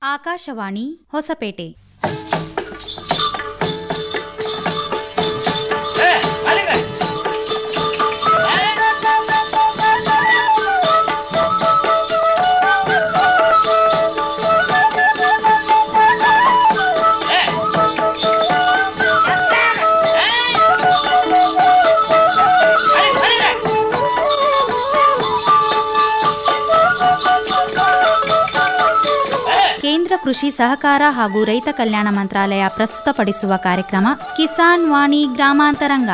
ಆಕಾಶವಾಣಿ ಹೊಸಪೇಟೆ ಕೇಂದ್ರ ಕೃಷಿ ಸಹಕಾರ ಹಾಗೂ ರೈತ ಕಲ್ಯಾಣ ಮಂತ್ರಾಲಯ ಪ್ರಸ್ತುತಪಡಿಸುವ ಕಾರ್ಯಕ್ರಮ ಕಿಸಾನ್ ವಾಣಿ ಗ್ರಾಮಾಂತರಂಗ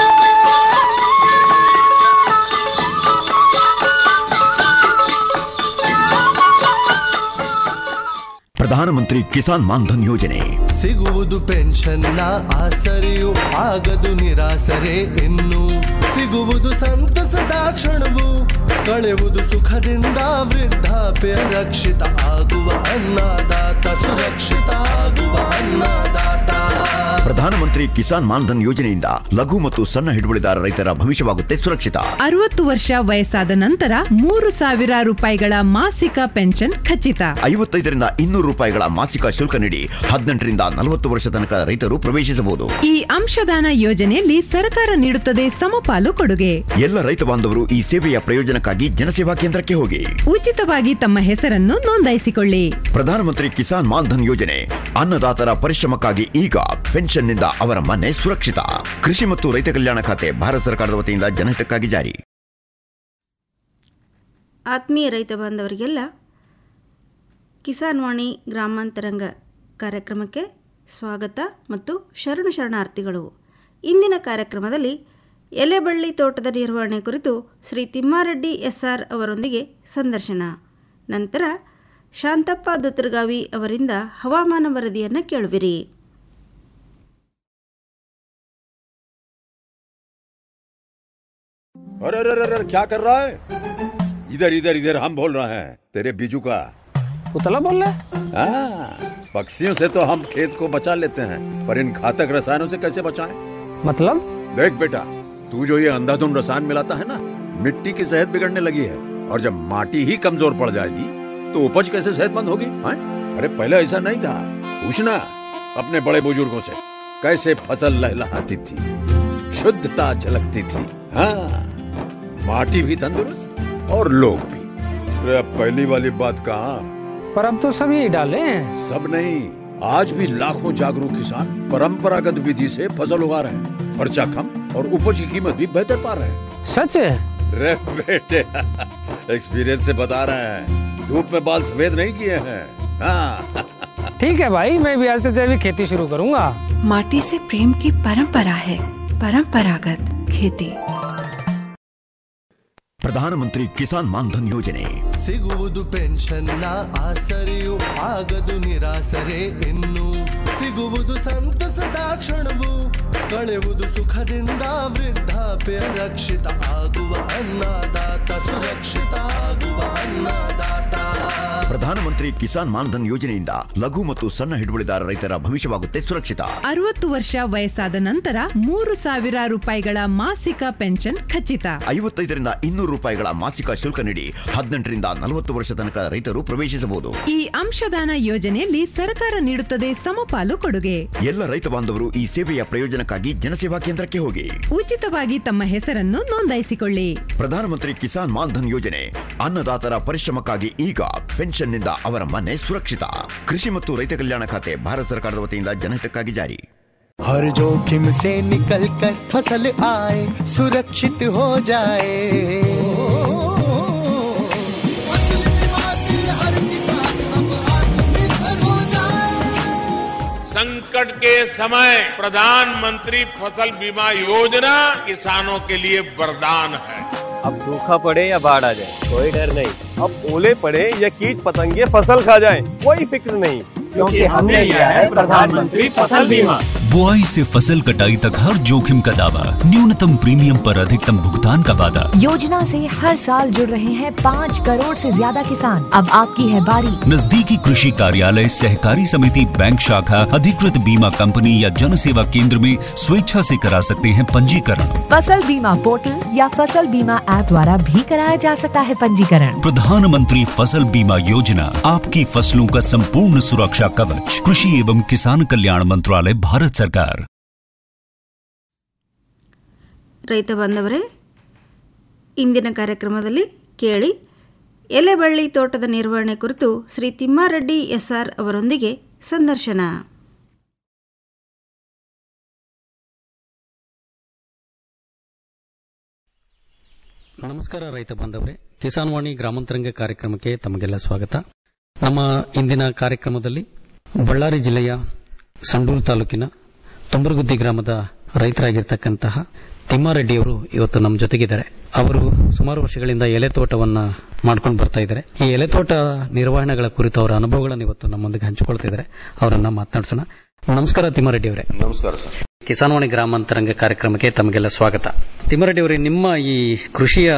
ಪ್ರಧಾನಮಂತ್ರಿ ಕಿಸಾನ್ ಮಾನ್ಧನ್ ಯೋಜನೆ ಸಿಗುವುದು ಪೆನ್ಷನ್ನ ಆಸರೆಯು ಆಗದು ನಿರಾಸರೆ ಇನ್ನು ಸಿಗುವುದು ಸಂತಸದ ಕ್ಷಣವು ಕಳೆಯುವುದು ಸುಖದಿಂದ ವೃದ್ಧಾಪ್ಯ ರಕ್ಷಿತ ಆಗುವ ಅನ್ನದಾತ ಸುರಕ್ಷಿತ ಆಗುವ ಅನ್ನದಾತ ಪ್ರಧಾನಮಂತ್ರಿ ಕಿಸಾನ್ ಮಾನ್ಧನ್ ಯೋಜನೆಯಿಂದ ಲಘು ಮತ್ತು ಸಣ್ಣ ಹಿಡುವಳಿದಾರ ರೈತರ ಭವಿಷ್ಯವಾಗುತ್ತೆ ಸುರಕ್ಷಿತ ಅರವತ್ತು ವರ್ಷ ವಯಸ್ಸಾದ ನಂತರ ಮೂರು ಸಾವಿರ ರೂಪಾಯಿಗಳ ಮಾಸಿಕ ಪೆನ್ಷನ್ ಖಚಿತ ಐವತ್ತೈದರಿಂದ ಇನ್ನೂರು ರೂಪಾಯಿಗಳ ಮಾಸಿಕ ಶುಲ್ಕ ನೀಡಿ ಹದಿನೆಂಟರಿಂದ ನಲವತ್ತು ವರ್ಷ ತನಕ ರೈತರು ಪ್ರವೇಶಿಸಬಹುದು ಈ ಅಂಶದಾನ ಯೋಜನೆಯಲ್ಲಿ ಸರ್ಕಾರ ನೀಡುತ್ತದೆ ಸಮಪಾಲು ಕೊಡುಗೆ ಎಲ್ಲ ರೈತ ಬಾಂಧವರು ಈ ಸೇವೆಯ ಪ್ರಯೋಜನಕ್ಕಾಗಿ ಜನಸೇವಾ ಕೇಂದ್ರಕ್ಕೆ ಹೋಗಿ ಉಚಿತವಾಗಿ ತಮ್ಮ ಹೆಸರನ್ನು ನೋಂದಾಯಿಸಿಕೊಳ್ಳಿ ಪ್ರಧಾನಮಂತ್ರಿ ಕಿಸಾನ್ ಮಾನ್ಧನ್ ಯೋಜನೆ ಅನ್ನದಾತರ ಪರಿಶ್ರಮಕ್ಕಾಗಿ ಈಗ ಪೆನ್ಷನ್ನಿಂದ ಅವರ ಮನೆ ಸುರಕ್ಷಿತ ಕೃಷಿ ಮತ್ತು ರೈತ ಕಲ್ಯಾಣ ಖಾತೆ ಭಾರತ ಸರ್ಕಾರದ ವತಿಯಿಂದ ಜನಹಿತಕ್ಕಾಗಿ ಜಾರಿ ಆತ್ಮೀಯ ರೈತ ಬಾಂಧವರಿಗೆಲ್ಲ ಕಿಸಾನ್ ವಾಣಿ ಗ್ರಾಮಾಂತರಂಗ ಕಾರ್ಯಕ್ರಮಕ್ಕೆ ಸ್ವಾಗತ ಮತ್ತು ಶರಣು ಶರಣಾರ್ಥಿಗಳು ಇಂದಿನ ಕಾರ್ಯಕ್ರಮದಲ್ಲಿ ಎಲೆಬಳ್ಳಿ ತೋಟದ ನಿರ್ವಹಣೆ ಕುರಿತು ಶ್ರೀ ತಿಮ್ಮಾರೆಡ್ಡಿ ಎಸ್ಆರ್ ಅವರೊಂದಿಗೆ ಸಂದರ್ಶನ ನಂತರ ಶಾಂತಪ್ಪ ದುತ್ತರ್ಗಾವಿ ಅವರಿಂದ ಹವಾಮಾನ ವರದಿಯನ್ನು ಕೇಳುವಿರಿ अरे अरे अरे अरे, क्या कर रहा है इधर इधर इधर हम बोल रहे हैं तेरे बीजू का उतला बोल रहा है हाँ, पक्षियों से तो हम खेत को बचा लेते हैं पर इन घातक रसायनों से कैसे बचाएं? मतलब देख बेटा तू जो ये अंधाधुंध रसायन मिलाता है ना मिट्टी की सेहत बिगड़ने लगी है और जब माटी ही कमजोर पड़ जाएगी तो उपज कैसे सेहतमंद होगी हाँ? अरे पहले ऐसा नहीं था पूछना अपने बड़े बुजुर्गों से कैसे फसल लहलहाती थी शुद्धता झलकती थी हाँ माटी भी तंदुरुस्त और लोग भी अरे अब पहली वाली बात कहाँ पर अब तो सब यही डाले हैं सब नहीं आज भी लाखों जागरूक किसान परंपरागत विधि से फसल उगा रहे हैं खर्चा कम और उपज की कीमत भी बेहतर पा रहे हैं सच है रे बेटे एक्सपीरियंस से बता रहे हैं धूप में बाल सफेद नहीं किए हैं हाँ ठीक है भाई मैं भी आज से जैविक खेती शुरू करूंगा माटी से प्रेम की परंपरा है परंपरागत खेती ಪ್ರಧಾನಮಂತ್ರಿ ಕಿಸಾನ್ ಮಾನ್ಧನ್ ಯೋಜನೆ ಸಿಗುವುದು ಪೆನ್ಷನ್ನ ಆಸರೆಯು ಆಗದು ನಿರಾಸರೆ ಇನ್ನು ಸಿಗುವುದು ಸಂತಸದ ಕ್ಷಣವು ಕಳೆಯುವುದು ಸುಖದಿಂದ ವೃದ್ಧಾಪ್ಯ ರಕ್ಷಿತ ಆಗುವ ಅನ್ನದಾತ ಸುರಕ್ಷಿತ ಆಗುವ ಅನ್ನದಾತ ಪ್ರಧಾನಮಂತ್ರಿ ಕಿಸಾನ್ ಮಾನ್ಧನ್ ಯೋಜನೆಯಿಂದ ಲಘು ಮತ್ತು ಸಣ್ಣ ಹಿಡುವಳಿದಾರ ರೈತರ ಭವಿಷ್ಯವಾಗುತ್ತೆ ಸುರಕ್ಷಿತ ಅರವತ್ತು ವರ್ಷ ವಯಸ್ಸಾದ ನಂತರ ಮೂರು ಸಾವಿರ ರೂಪಾಯಿಗಳ ಮಾಸಿಕ ಪೆನ್ಷನ್ ಖಚಿತ ಐವತ್ತೈದರಿಂದ ಇನ್ನೂರು ರೂಪಾಯಿಗಳ ಮಾಸಿಕ ಶುಲ್ಕ ನೀಡಿ ಹದಿನೆಂಟರಿಂದ ನಲವತ್ತು ವರ್ಷ ತನಕ ರೈತರು ಪ್ರವೇಶಿಸಬಹುದು ಈ ಅಂಶದಾನ ಯೋಜನೆಯಲ್ಲಿ ಸರ್ಕಾರ ನೀಡುತ್ತದೆ ಸಮಪಾಲು ಕೊಡುಗೆ ಎಲ್ಲ ರೈತ ಬಾಂಧವರು ಈ ಸೇವೆಯ ಪ್ರಯೋಜನಕ್ಕಾಗಿ ಜನಸೇವಾ ಕೇಂದ್ರಕ್ಕೆ ಹೋಗಿ ಉಚಿತವಾಗಿ ತಮ್ಮ ಹೆಸರನ್ನು ನೋಂದಾಯಿಸಿಕೊಳ್ಳಿ ಪ್ರಧಾನಮಂತ್ರಿ ಕಿಸಾನ್ ಮಾನ್ಧನ್ ಯೋಜನೆ ಅನ್ನದಾತರ ಪರಿಶ್ರಮಕ್ಕಾಗಿ ಈಗ ಪೆನ್ಷನ್ನಿಂದ ಅವರ ಮನೆ ಸುರಕ್ಷಿತ ಕೃಷಿ ಮತ್ತು ರೈತ ಕಲ್ಯಾಣ ಖಾತೆ ಭಾರತ ಸರ್ಕಾರದ ವತಿಯಿಂದ ಜನಹಿತಕ್ಕಾಗಿ ಜಾರಿ हर जोखिम से निकल कर फसल आए सुरक्षित हो जाए फसल बीमा से हर किसान अब आत्मनिर्भर हो जाए संकट के समय प्रधानमंत्री फसल बीमा योजना किसानों के लिए वरदान है अब सूखा पड़े या बाढ़ आ जाए कोई डर नहीं अब ओले पड़े या कीट पतंगे फसल खा जाए कोई फिक्र नहीं क्योंकि हमने लिया है प्रधानमंत्री फसल बीमा बुआई से फसल कटाई तक हर जोखिम का दावा न्यूनतम प्रीमियम पर अधिकतम भुगतान का वादा योजना से हर साल जुड़ रहे हैं पाँच करोड़ से ज्यादा किसान अब आपकी है बारी नजदीकी कृषि कार्यालय सहकारी समिति बैंक शाखा अधिकृत बीमा कंपनी या जन सेवा केंद्र में स्वेच्छा से करा सकते हैं पंजीकरण फसल बीमा पोर्टल या फसल बीमा ऐप द्वारा भी कराया जा सकता है पंजीकरण प्रधानमंत्री फसल बीमा योजना आपकी फसलों का संपूर्ण सुरक्षा कवच कृषि एवं किसान कल्याण मंत्रालय भारत सरकार ರೈತ ಬಾಂಧವರೇ ಇಂದಿನ ಕಾರ್ಯಕ್ರಮದಲ್ಲಿ ಕೇಳಿ ಎಲೆಬಳ್ಳಿ ತೋಟದ ನಿರ್ವಹಣೆ ಕುರಿತು ಶ್ರೀ ತಿಮ್ಮಾರೆಡ್ಡಿ ಎಸ್ಆರ್ ಅವರೊಂದಿಗೆ ಸಂದರ್ಶನ ನಮಸ್ಕಾರ ರೈತ ಬಾಂಧವರೇ ಕಿಸಾನ್ ವಾಣಿ ಗ್ರಾಮಾಂತರಂಗ ಕಾರ್ಯಕ್ರಮಕ್ಕೆ ತಮಗೆಲ್ಲ ಸ್ವಾಗತ ನಮ್ಮ ಇಂದಿನ ಕಾರ್ಯಕ್ರಮದಲ್ಲಿ ಬಳ್ಳಾರಿ ಜಿಲ್ಲೆಯ ಸಂಡೂರು ತಾಲೂಕಿನ ತೊಂಬರಗುದ್ದಿ ಗ್ರಾಮದ ರೈತರಾಗಿರ್ತಕ್ಕಂತಹ ತಿಮ್ಮಾರೆಡ್ಡಿಯವರು ಇವತ್ತು ನಮ್ಮ ಜೊತೆಗಿದ್ದಾರೆ ಅವರು ಸುಮಾರು ವರ್ಷಗಳಿಂದ ಎಲೆ ತೋಟವನ್ನ ಮಾಡ್ಕೊಂಡು ಬರ್ತಾ ಇದ್ದಾರೆ ಈ ಎಲೆ ತೋಟ ನಿರ್ವಹಣೆಗಳ ಕುರಿತು ಅವರ ಅನುಭವಗಳನ್ನು ಇವತ್ತು ನಮ್ಮೊಂದಿಗೆ ಹಂಚಿಕೊಳ್ತಿದ್ದಾರೆ ಅವರನ್ನ ಮಾತನಾಡಿಸೋಣ ನಮಸ್ಕಾರ ತಿಮ್ಮಾರೆಡ್ಡಿ ಅವರೇ ನಮಸ್ಕಾರ ಸರ್ ಕಿಸಾನ್ವಾಣಿ ಗ್ರಾಮಾಂತರಂಗ ಕಾರ್ಯಕ್ರಮಕ್ಕೆ ತಮಗೆಲ್ಲ ಸ್ವಾಗತ ತಿಮ್ಮರೆಡ್ಡಿ ಅವರೇ ನಿಮ್ಮ ಈ ಕೃಷಿಯ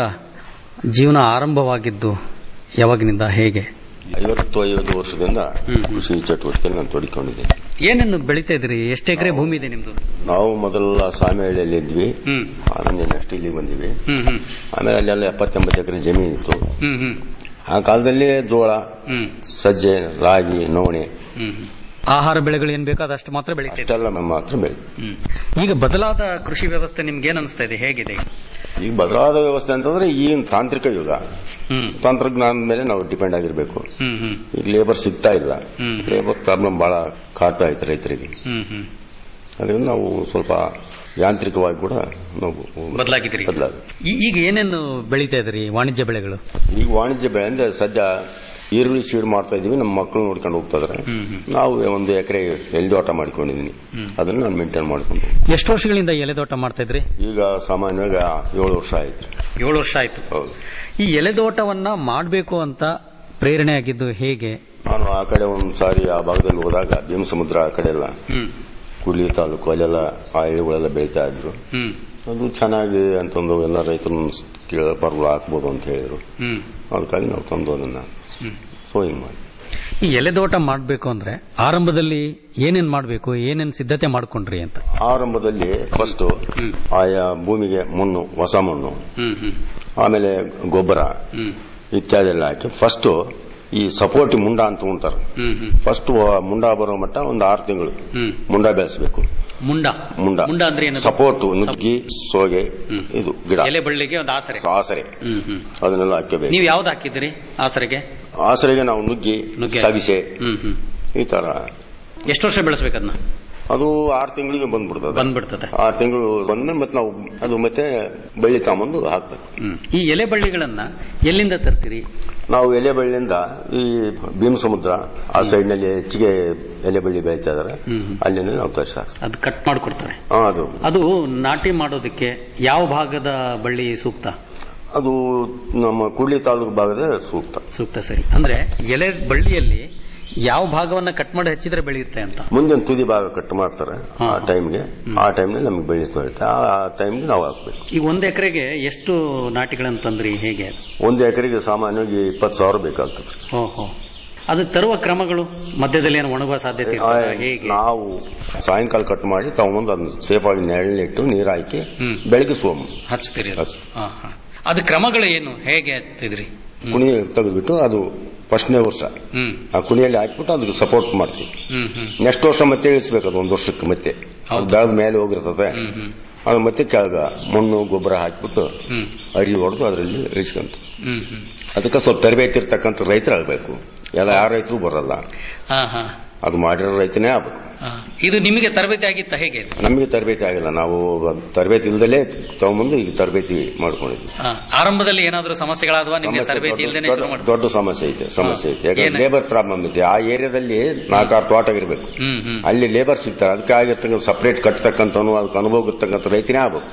ಜೀವನ ಆರಂಭವಾಗಿದ್ದು ಯಾವಾಗಿನಿಂದ ಹೇಗೆ ಐವತ್ತು ಐವತ್ತು ವರ್ಷದಿಂದ ಕೃಷಿ ಚಟುವಟಿಕೆ ನಾನು ತೊಡಕೊಂಡಿದ್ದೇನೆ ಏನೇನು ಬೆಳಿತಾ ಇದ್ರಿ ಎಷ್ಟು ಎಕರೆ ಭೂಮಿ ಇದೆ ನಿಮ್ದು ನಾವು ಮೊದಲ ಸಾಮೆಹಳ್ಳಿಯಲ್ಲಿ ಇದ್ವಿ ಆಮೇಲೆ ನೆಕ್ಸ್ಟ್ ಇಲ್ಲಿಗೆ ಬಂದಿವಿ ಹ್ಮ್ ಹ್ಮ್ ಆಮೇಲೆ ಅಲ್ಲೆಲ್ಲ ಎಪ್ಪತ್ತೆಂಬತ್ತು ಎಕರೆ ಜಮೀನು ಇತ್ತು ಹ್ಮ್ ಹ್ಮ್ ಆ ಕಾಲದಲ್ಲಿ ಜೋಳ ಹ್ಮ್ ಸಜ್ಜೆ ರಾಗಿ ನವಣೆ ಹ್ಮ್ ಹ್ಮ್. ಆಹಾರ ಬೆಳೆಗಳು ಏನ್ ಬೇಕೋ ಅದಷ್ಟು ಮಾತ್ರ ಬೆಳಿತಾ ಇದ್ರಿ. ಇಷ್ಟೆಲ್ಲ ಮಾತ್ರ ಬೆಳೆ ಹ್ಮ್ ಈಗ ಬದಲಾದ ಕೃಷಿ ವ್ಯವಸ್ಥೆ ನಿಮ್ಗೆ ಏನ್ ಅನಿಸ್ತಾ ಇದೆ ಹೇಗಿದೆ ಈಗ ಬದಲಾದ ವ್ಯವಸ್ಥೆ ಅಂತಂದ್ರೆ ಈಗಿನ ತಾಂತ್ರಿಕ ಯುಗ ಹ್ಮ್ ತಂತ್ರಜ್ಞಾನದ ಮೇಲೆ ನಾವು ಡಿಪೆಂಡ್ ಆಗಿರ್ಬೇಕು ಹ್ಮ್ ಹ್ಮ್ ಈಗ ಲೇಬರ್ ಸಿಗ್ತಾ ಇಲ್ಲ ಹ್ಮ್. ಲೇಬರ್ ಪ್ರಾಬ್ಲಮ್ ಬಹಳ ಕಾಡ್ತಾ ಐತೆ ರೈತರಿಗೆ ಹ್ಮ್ ಹ್ಮ್ ಅದರಿಂದ ನಾವು ಸ್ವಲ್ಪ ಯಾಂತ್ರಿಕವಾಗಿ ಕೂಡ ನಾವು ಬದಲಾಗಿದ್ರಿ ಬದಲಾಗ ಈ- ಈಗ ಏನೇನು ಬೆಳಿತಾ ಇದ್ರಿ ವಾಣಿಜ್ಯ ಬೆಳೆಗಳು ಈಗ ವಾಣಿಜ್ಯ ಬೆಳೆ ಅಂದ್ರೆ ಸದ್ಯ ಈರುಳ್ಳಿ ಸೀಡ್ ಮಾಡ್ತಾ ಇದೀವಿ ನಮ್ಮ ಮಕ್ಕಳು ನೋಡ್ಕೊಂಡು ಹೋಗ್ತಾ ಇದಾರೆ ನಾವು ಒಂದು ಎಕರೆ ಎಲ್ದೋಟ ಮಾಡ್ಕೊಂಡಿದೀನಿ ಅದನ್ನ ನಾನು ಮೇಂಟೈನ್ ಮಾಡ್ಕೊಂಡು ಎಷ್ಟು ವರ್ಷಗಳಿಂದ ಎಲೆದೋಟ ಮಾಡ್ತಾ ಇದ್ರಿ ಈಗ ಸಾಮಾನ್ಯವಾಗಿ ಏಳು ವರ್ಷ ಆಯ್ತು ಏಳು ವರ್ಷ ಆಯ್ತು ಈ ಎಲೆದೋಟವನ್ನ ಮಾಡಬೇಕು ಅಂತ ಪ್ರೇರಣೆ ಆಗಿದ್ದು ಹೇಗೆ ನಾನು ಆ ಕಡೆ ಒಂದು ಸಾರಿ ಆ ಭಾಗದಲ್ಲಿ ಹೋದಾಗ ಭೀಮಸಮುದ್ರ ಆ ಕಡೆ ಎಲ್ಲ ಹ್ಮ್ ಕೂಲಿ ತಾಲೂಕು ಅಲ್ಲೆಲ್ಲ ಆ ಎಳೆಗಳೆಲ್ಲ ಬೆಳೀತಾ ಇದ್ರು ಹ್ಮ್ ಅದು ಚೆನ್ನಾಗಿ ಅಂತಂದು ಎಲ್ಲ ರೈತರು ಕೇಳ ಬರಲು ಹಾಕ್ಬೋದು ಅಂತ ಹೇಳಿದ್ರು ಹ್ಮ್ ಅದಕ್ಕಾಗಿ ನಾವು ತಂದು ಅದನ್ನ ಹ್ಮ್. ಸೋಯಿಂಗ್ ಮಾಡಿ ಈ ಎಲೆದೋಟ ಮಾಡಬೇಕು ಅಂದ್ರೆ ಆರಂಭದಲ್ಲಿ ಏನೇನ್ ಮಾಡಬೇಕು ಏನೇನ್ ಸಿದ್ಧತೆ ಮಾಡ್ಕೊಂಡ್ರಿ ಅಂತ ಆರಂಭದಲ್ಲಿ ಫಸ್ಟ್ ಆಯಾ ಭೂಮಿಗೆ ಮಣ್ಣು ಹೊಸ ಮಣ್ಣು ಹ್ಮ್ ಹ್ಮ್ ಆಮೇಲೆ ಗೊಬ್ಬರ ಹ್ಮ್ ಇತ್ಯಾದಿ ಎಲ್ಲ ಹಾಕಿ ಫಸ್ಟ್ ಈ ಸಪೋರ್ಟಿ ಮುಂಡ ಅಂತ ಉಂಟಾರ ಹ್ಮ್ ಹ್ಮ್ ಫಸ್ಟ್ ಮುಂಡ ಬರೋ ಮಟ್ಟ ಒಂದು ಆರು ತಿಂಗಳು ಹ್ಮ್ ಮುಂಡ ಬೆಳೆಸಬೇಕು ಮುಂಡ ಮುಂಡ ಮುಂಡ ಅಂದ್ರೆ ಏನು ಸಪೋರ್ಟ್ ನುಗ್ಗಿ ಸೋಗೆ ಇದು ಗಿಡ ಎಲೆ ಬಳ್ಳಿಗೆ ಒಂದು ಆಸರೆ ಆಸರೆ ಹ್ಮ್ ಹ್ಮ್ ಅದನ್ನೆಲ್ಲ ಹಾಕಬೇಕು ನೀವು ಯಾವ್ದು ಹಾಕಿದ್ರಿ ಆಸರೆಗೆ ಆಸರೆಗೆ ನಾವು ನುಗ್ಗಿ ನುಗ್ಗೆ. ಸವಿಸೆ ಹ್ಮ್ ಹ್ಮ್ ಈ ತರ ಎಷ್ಟು ವರ್ಷ ಬೆಳೆಸ್ಬೇಕದನ್ನ ಅದು ಆರು ತಿಂಗಳಿಗೆ ಬಂದ್ಬಿಡ್ತದೆ ಬಂದ್ಬಿಡ್ತದೆ ಆರು ತಿಂಗಳು ಬಂದ್ಮೇಲೆ ಮತ್ತೆ ನಾವು ಅದು ಮತ್ತೆ ಬಳ್ಳಿ ತಗೊಂಬಂದು ಹಾಕ್ಬೇಕು ಹ್ಮ್ ಈ ಎಲೆ ಬಳ್ಳಿಗಳನ್ನ ಎಲ್ಲಿಂದ ತರ್ತೀರಿ ನಾವು ಎಲೆ ಬಳ್ಳಿಯಿಂದ ಈ ಭೀಮ ಸಮುದ್ರ ಆ ಸೈಡ್ ನಲ್ಲಿ ಹೆಚ್ಚಿಗೆ ಎಲೆ ಬಳ್ಳಿ ಬೆಳೀತಾ ಇದಾರೆ ಅಲ್ಲಿಂದ ನಾವು ತರಿಸಿ ಹಾಕ್ಸ್ತೀವಿ. ಅದು ಕಟ್ ಮಾಡ್ಕೊಡ್ತಾರೆ ಹಾ, ಅದು ಅದು ನಾಟಿ ಮಾಡೋದಕ್ಕೆ ಯಾವ ಭಾಗದ ಬಳ್ಳಿ ಸೂಕ್ತ ಅದು ನಮ್ಮ ಕೂಡ್ಲಿ ತಾಲೂಕು ಭಾಗದ ಸೂಕ್ತ ಸೂಕ್ತ ಸರಿ ಅಂದ್ರೆ ಎಲೆ ಬಳ್ಳಿಯಲ್ಲಿ ಯಾವ ಭಾಗವನ್ನ ಕಟ್ ಮಾಡಿ ಹಚ್ಚಿದ್ರೆ ಬೆಳೆಯುತ್ತೆ ಅಂತ ಮುಂದಿನ ತುದಿ ಭಾಗ ಕಟ್ ಮಾಡ್ತಾರೆ ಆ ಟೈಮ್ಗೆ ಆ ಟೈಮ್ನಲ್ಲಿ ನಮಗೆ ಬೆಳೆಸ್ ಬರುತ್ತೆ ಆ ಟೈಮ್ಗೆ ನಾವು ಹಾಕ್ಬೇಕು ಈಗ ಒಂದ್ ಎಕರೆಗೆ ಎಷ್ಟು ನಾಟಿಗಳನ್ನ ತಂದ್ರಿ ಹೇಗೆ ಒಂದು ಎಕರೆಗೆ ಸಾಮಾನ್ಯವಾಗಿ ಇಪ್ಪತ್ತು ಸಾವಿರ ಬೇಕಾಗ್ತದೆ ಓಹೋ ಅದು ತರುವ ಕ್ರಮಗಳು ಮಧ್ಯದಲ್ಲಿ ಏನು ಒಣಗುವ ಸಾಧ್ಯತೆ ಇರ್ತದಾ? ಹೇಗೆ ನಾವು ಸಾಯಂಕಾಲ ಕಟ್ ಮಾಡಿ ತಗೊಂಬಂದು ಅದನ್ನ ಸೇಫ್ ಆಗಿ ನೆರಳಿಟ್ಟು ನೀರು ಹಾಕಿ ಬೆಳಗ್ಗೆ ಸೋಮು ಹಚ್ತೀರಿ ಅದು? ಹಾ, ಹಾ. ಅದು ಕ್ರಮಗಳು ಏನು ಹೇಗೆ ಹಚ್ತಿದ್ರಿ ಕುಣಿ ತೆಗೆದ್ಬಿಟ್ಟು ಅದು ಫಸ್ಟ್ನೇ ವರ್ಷ ಹ್ಮ್ ಆ ಕುಣಿಯಲ್ಲಿ ಹಾಕ್ಬಿಟ್ಟು ಅದಕ್ಕೆ ಸಪೋರ್ಟ್ ಮಾಡ್ತೀವಿ ಹ್ಮ್ ಹ್ಮ್ ನೆಕ್ಸ್ಟ್ ವರ್ಷ ಮತ್ತೆ ಇಳಿಸ್ಬೇಕು ಅದು ಒಂದು ವರ್ಷಕ್ಕೆ ಮತ್ತೆ ಅದು ಬೆಳೆದ ಮೇಲೆ ಹೋಗಿರ್ತದೆ ಹ್ಮ್ ಹ್ಮ್ ಅದು ಮತ್ತೆ ಕೆಳಗ ಮಣ್ಣು ಗೊಬ್ಬರ ಹಾಕ್ಬಿಟ್ಟು ಹ್ಮ್ ಅಡಿ ಹೊಡೆದು ಅದರಲ್ಲಿ ಇಳಿಸ್ಕೊಂತ ಹ್ಮ್ ಹ್ಮ್ ಅದಕ್ಕೆ ಸ್ವಲ್ಪ ತರಬೇತಿ ಇರ್ತಕ್ಕಂಥ ರೈತರಾಗಬೇಕು ಎಲ್ಲ ಯಾವ ರೈತರು ಬರಲ್ಲ ಹಾ ಹಾ ಅದು ಮಾಡಿರೋ ರೈತನೇ ಆಗ್ಬೇಕು ಹಾ. ಇದು ನಿಮಗೆ ತರಬೇತಿ ಆಗಿತ್ತ ಹೇಗೆ ನಮಗೆ ತರಬೇತಿ ಆಗಿಲ್ಲ ನಾವು ತರಬೇತಿ ಇಲ್ದಲೇ ತಗೊಂಬಂದು ಈಗ ತರಬೇತಿ ಮಾಡ್ಕೊಂಡಿದ್ವಿ ಹಾ. ಆರಂಭದಲ್ಲಿ ಏನಾದರೂ ಸಮಸ್ಯೆಗಳಾದ್ವಾ ನಿಮಗೆ ಸಮಸ್ಯೆ ತರಬೇತಿ ದೊಡ್ಡ- ಇಲ್ದೇನೆ ಶುರು ದೊಡ್ಡ- ಮಾಡಿ ದೊಡ್ಡ ಸಮಸ್ಯೆ ಐತೆ ಸಮಸ್ಯೆ ಐತೆ ಯಾಕಂದ್ರೆ ಏನು? ಲೇಬರ್ ಪ್ರಾಬ್ಲಮ್ ಐತೆ ಆ ಏರಿಯಾದಲ್ಲಿ ನಾಲ್ಕಾರು ತೋಟ ಇರಬೇಕು ಹ್ಮ್ ಹ್ಮ್ ಅಲ್ಲಿ ಲೇಬರ್ ಸಿಗ್ತಾರೆ ಅದಕ್ಕೆ ಆಗಿರ್ತಕ್ಕಂಥ ಸಪರೇಟ್ ಕಟ್ತಕ್ಕಂಥವನು ಅದಕ್ಕೆ ಅನುಭವ ಇರ್ತಕ್ಕಂಥ ರೈತನೇ ಆಗ್ಬೇಕು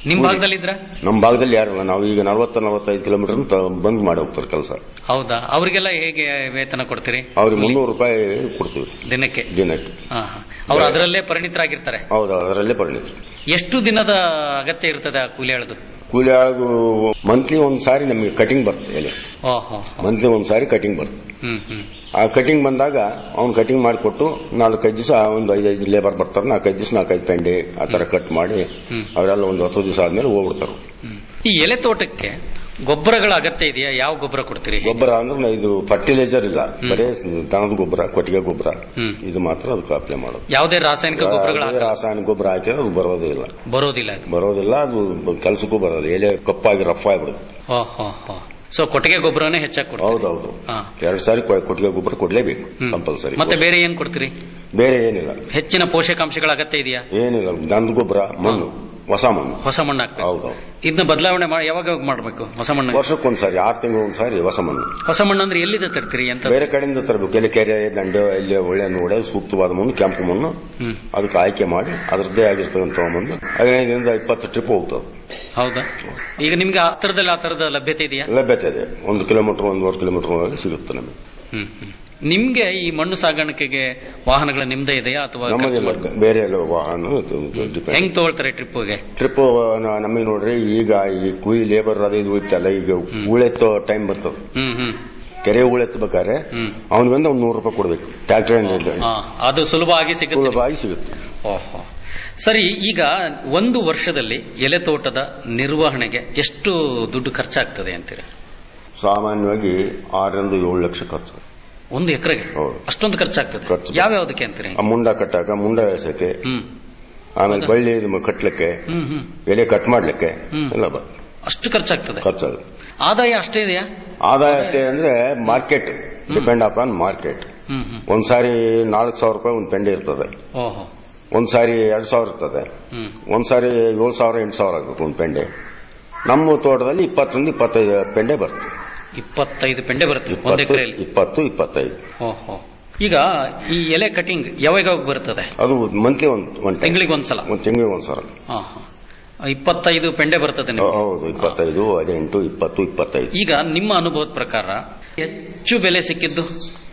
ನಿಮ್ ಭಾಗದಲ್ಲಿ ಇದ್ರ ನಮ್ಮ ಭಾಗದಲ್ಲಿ ಯಾರಿಲ್ಲ ನಾವು ಈಗ ನಲವತ್ತ ನಲವತ್ತೈದು ಕಿಲೋಮೀಟರ್ ಬಂದ್ ಮಾಡಿ ಹೋಗ್ತಾರೆ ಕೆಲಸ ಹೌದಾ ಅವರಿಗೆಲ್ಲ ಹೇಗೆ ವೇತನ ಕೊಡ್ತೀರಿ ಅವ್ರಿಗೆ ಮುನ್ನೂರು ರೂಪಾಯಿ ಕೊಡ್ತೀವಿ ದಿನಕ್ಕೆ ದಿನಕ್ಕೆ ಹಾ, ಹಾ. ಅವ್ರು ಅದರಲ್ಲೇ ಪರಿಣಿತರಾಗಿರ್ತಾರೆ ಹೌದು ಅದರಲ್ಲೇ ಪರಿಣಿತ ಎಷ್ಟು ದಿನದ ಅಗತ್ಯ ಇರ್ತದೆ ಆ ಕೂಲಿ ಆಳದು ಕೂಲಿ ಆಳು ಮಂತ್ಲಿ ಒಂದ್ ಸಾರಿ ನಮಗೆ ಕಟಿಂಗ್ ಬರ್ತದೆ ಎಲೆ ಓಹೋ ಮಂತ್ಲಿ ಒಂದ್ ಸಾರಿ ಕಟಿಂಗ್ ಬರ್ತದೆ ಹ್ಮ್ ಹ್ಮ್ ಆ ಕಟಿಂಗ್ ಬಂದಾಗ ಅವ್ನು ಕಟಿಂಗ್ ಮಾಡಿಕೊಟ್ಟು ನಾಲ್ಕೈದು ದಿವಸ ಒಂದು ಐದೈದು ಲೇಬರ್ ಬರ್ತಾರೆ ನಾಲ್ಕೈದು ದಿವಸ ನಾಲ್ಕೈದು ಪೆಂಡೆ ಆ ತರ ಕಟ್ ಮಾಡಿ ಅವರೆಲ್ಲ ಒಂದು ಹತ್ತು ದಿವಸ ಆದ್ಮೇಲೆ ಹೋಗ್ಬಿಡ್ತಾರೆ ಈ ಎಲೆ ತೋಟಕ್ಕೆ ಗೊಬ್ಬರಗಳ ಅಗತ್ಯ ಇದೆಯಾ ಯಾವ ಗೊಬ್ಬರ ಕೊಡ್ತೀರಿ ಗೊಬ್ಬರ ಅಂದ್ರೆ ಇದು ಫರ್ಟಿಲೈಸರ್ ಇಲ್ಲ ಬರೇ ದನದ ಗೊಬ್ಬರ ಕೊಟ್ಟಿಗೆ ಗೊಬ್ಬರ ಹ್ಮ್. ಇದು ಮಾತ್ರ ಅದಕ್ಕೆ ಅಪ್ಲೈ ಮಾಡೋದು ಯಾವುದೇ ರಾಸಾಯನಿಕ ಗೊಬ್ಬರಗಳ ಯಾವುದೇ ರಾಸಾಯನಿಕ ಗೊಬ್ಬರ ಹಾಕಿದ್ರೆ ಅದು ಬರೋದೇ ಇಲ್ಲ ಬರೋದಿಲ್ಲ ಬರೋದಿಲ್ಲ ಅದು ಕೆಲಸಕ್ಕೂ ಬರೋದು ಎಲೆ ಕಪ್ಪಾಗಿ ರಫ್ ಆಗಿಬಿಡುತ್ತೆ ಓಹೋ ಹೋ ಸೊ ಕೊಟ್ಟಿಗೆ ಗೊಬ್ಬರನೇ ಹೆಚ್ಚಾಗಿ ಕೊಡ್ತೀರಿ ಹೌದೌದು ಹಾ. ಎರಡು ಸಾರಿ ಕೊ- ಕೊಟ್ಟಿಗೆ ಗೊಬ್ಬರ ಕೊಡ್ಲೇಬೇಕು ಕಂಪಲ್ಸರಿ ಮತ್ತೆ ಬೇರೆ ಏನ್ ಕೊಡ್ತೀರಿ ಬೇರೆ ಏನಿಲ್ಲ ಹೆಚ್ಚಿನ ಪೋಷಕಾಂಶಗಳ ಅಗತ್ಯ ಇದೆಯಾ ಏನಿಲ್ಲ ದನದ ಗೊಬ್ಬರ ಮಣ್ಣು ಹೊಸ ಮಣ್ಣು ಹೊಸ ಮಣ್ಣು ಹಾಕ್ಬೇಕು ಹೌದೌದು ಇದನ್ನ ಬದಲಾವಣೆ ಮಾಡಿ ಯಾವಾಗ ಯಾವಾಗ ಮಾಡ್ಬೇಕು ಹೊಸ ಮಣ್ಣು ವರ್ಷಕ್ಕೊಂದ್ಸಾರಿ ಆರು ತಿಂಗಳು ಒಂದ್ಸಾರಿ ಹೊಸ ಮಣ್ಣು ಹೊಸ ಮಣ್ಣು ಅಂದ್ರೆ ಎಲ್ಲಿಂದ ತರ್ತೀರಿ ಅಂತ ಬೇರೆ ಕಡೆಯಿಂದ ತರಬೇಕು ಎಲ್ಲಿ ಕೆರೆ ದಂಡೆ ಇಲ್ಲಿ ಒಳ್ಳೆ ನೋಡೆ ಸೂಕ್ತವಾದ ಮಣ್ಣು ಕೆಂಪು ಮಣ್ಣು ಹ್ಮ್. ಅದಕ್ಕೆ ಆಯ್ಕೆ ಮಾಡಿ ಅದರದ್ದೇ ಆಗಿರ್ತಕ್ಕಂಥ ಮಣ್ಣು ಹದಿನೈದರಿಂದ ಇಪ್ಪತ್ತು ಟ್ರಿಪ್ ಹೋಗ್ತದೆ ಹೌದಾ ಈಗ ನಿಮ್ಗೆ ಆ ತರದಲ್ಲಿ ಆ ತರದ ಲಭ್ಯತೆ ಇದೆಯಾ ಲಭ್ಯತೆ ಇದೆ ಒಂದು ಕಿಲೋಮೀಟರ್ ಒಂದೂವರೆ ಕಿಲೋಮೀಟರ್ ಒಳಗೆ ಸಿಗುತ್ತೆ ನಮಗೆ ಹ್ಮ್ ಹ್ಮ್. ನಿಮ್ಗೆ ಈ ಮಣ್ಣು ಸಾಗಾಣಿಕೆಗೆ ವಾಹನಗಳ ನಿಮ್ದೇ ಇದೆಯಾ ಅಥವಾ ನಮ್ಮದಿಲ್ಲ ಬೇರೆ ಎಲ್ಲ ವಾಹನ ಡಿಪೆಂಡ್ ಹೆಂಗ್ ತಗೊಳ್ತಾರೆ ಟ್ರಿಪ್ಗೆ ಟ್ರಿಪ್ ನಮಗೆ ನೋಡ್ರಿ ಈಗ ಈ ಕೂಲಿ ಲೇಬರ್ ಅದು ಇದು ಇತ್ತಲ್ಲ ಈಗ ಉಳೆತ್ತೋ ಟೈಮ್ ಬರ್ತದೆ ಹ್ಮ್ ಹ್ಮ್ ಕೆರೆ ಉಳೆತ್ತಬೇಕಾದ್ರೆ ಅವನಿಗೊಂದು ಒಂದು ನೂರು ರೂಪಾಯಿ ಕೊಡ್ಬೇಕು ಟ್ರ್ಯಾಕ್ಟರ್ ಹಾ, ಅದು ಸುಲಭವಾಗಿ ಸಿಗುತ್ತೆ ಸುಲಭವಾಗಿ ಸಿಗುತ್ತೆ ಓಹೋ ಸರಿ ಈಗ ಒಂದು ವರ್ಷದಲ್ಲಿ ಎಲೆ ತೋಟದ ನಿರ್ವಹಣೆಗೆ ಎಷ್ಟು ದುಡ್ಡು ಖರ್ಚಾಗ್ತದೆ ಅಂತೀರಿ ಸಾಮಾನ್ಯವಾಗಿ ಆರರಿಂದ ಏಳು ಲಕ್ಷ ಖರ್ಚು ಒಂದು ಎಕರೆಗೆ ಅಷ್ಟೊಂದು ಖರ್ಚಾಗ್ತದೆ ಯಾವ್ಯಾವ್ದಕ್ಕೆ ಅಂತೀರಿ ಆ ಮುಂಡ ಕಟ್ಟಾಕ ಮುಂಡ ಎಳ್ಸಕ್ಕೆ ಹ್ಮ್ ಆಮೇಲೆ ಬಳ್ಳಿ ಇದು ಕಟ್ಲಿಕ್ಕೆ ಹ್ಮ್ ಹ್ಮ್ ಎಲೆ ಕಟ್ ಮಾಡ್ಲಿಕ್ಕೆ ಹ್ಮ್. ಎಲ್ಲ ಬ- ಅಷ್ಟು ಖರ್ಚಾಗ್ತದೆ ಖರ್ಚಾಗುತ್ತೆ ಆದಾಯ ಅಷ್ಟೇ ಇದೆಯಾ ಆದಾಯ ಅಷ್ಟೇ ಅಂದ್ರೆ ಮಾರ್ಕೆಟ್ ಡಿಪೆಂಡ್ ಅಪಾನ್ ಮಾರ್ಕೆಟ್ ಹ್ಮ್ ಹ್ಮ್ ಒಂದ್ಸಾರಿ ನಾಲ್ಕು ಸಾವಿರ ರೂಪಾಯಿ ಒಂದು ಪೆಂಡೆ ಇರ್ತದೆ ಓಹೋ ಒಂದ್ಸಾರಿ ಎರಡ್ ಸಾವಿರ ಇರ್ತದೆ ಹ್ಮ್ ಒಂದ್ಸಾರಿ ಏಳು ಸಾವಿರ ಎಂಟು ಸಾವಿರ ಆಗ್ಬೇಕು ಒಂದು ಪೆಂಡೆ ನಮ್ಮ ತೋಟದಲ್ಲಿ ಇಪ್ಪತ್ತರಿಂದ ಇಪ್ಪತ್ತೈದು ಪೆಂಡೆ ಬರ್ತದೆ ಇಪ್ಪತ್ತೈದು ಪೆಂಡೆ ಬರುತ್ತೆ ಒಂದ್ ಇಪ್ಪತ್ತು ಎಕರೆಯಲ್ಲಿ ಇಪ್ಪತ್ತು ಇಪ್ಪತ್ತೈದು ಓಹೋ ಈಗ ಈ ಎಲೆ ಕಟಿಂಗ್ ಯಾವಾಗ ಯಾವಾಗ ಬರ್ತದೆ ಅದು ಮಂತ್ಲಿ ಒಂದು ಒಂದು ತಿಂಗಳಿಗೆ ಒಂದ್ಸಲ ಒಂದು ತಿಂಗಳಿಗೆ ಒಂದ್ಸಲ ಹಾ, ಹಾ. ಇಪ್ಪತ್ತೈದು ಪೆಂಡೆ ಬರ್ತದೆ ನಿಮ್ಗೆ ಹೌದು ಇಪ್ಪತ್ತೈದು ಹದಿನೆಂಟು ಇಪ್ಪತ್ತು ಇಪ್ಪತ್ತೈದು ಈಗ ನಿಮ್ಮ ಅನುಭವದ ಪ್ರಕಾರ ಹೆಚ್ಚು ಬೆಲೆ ಸಿಕ್ಕಿದ್ದು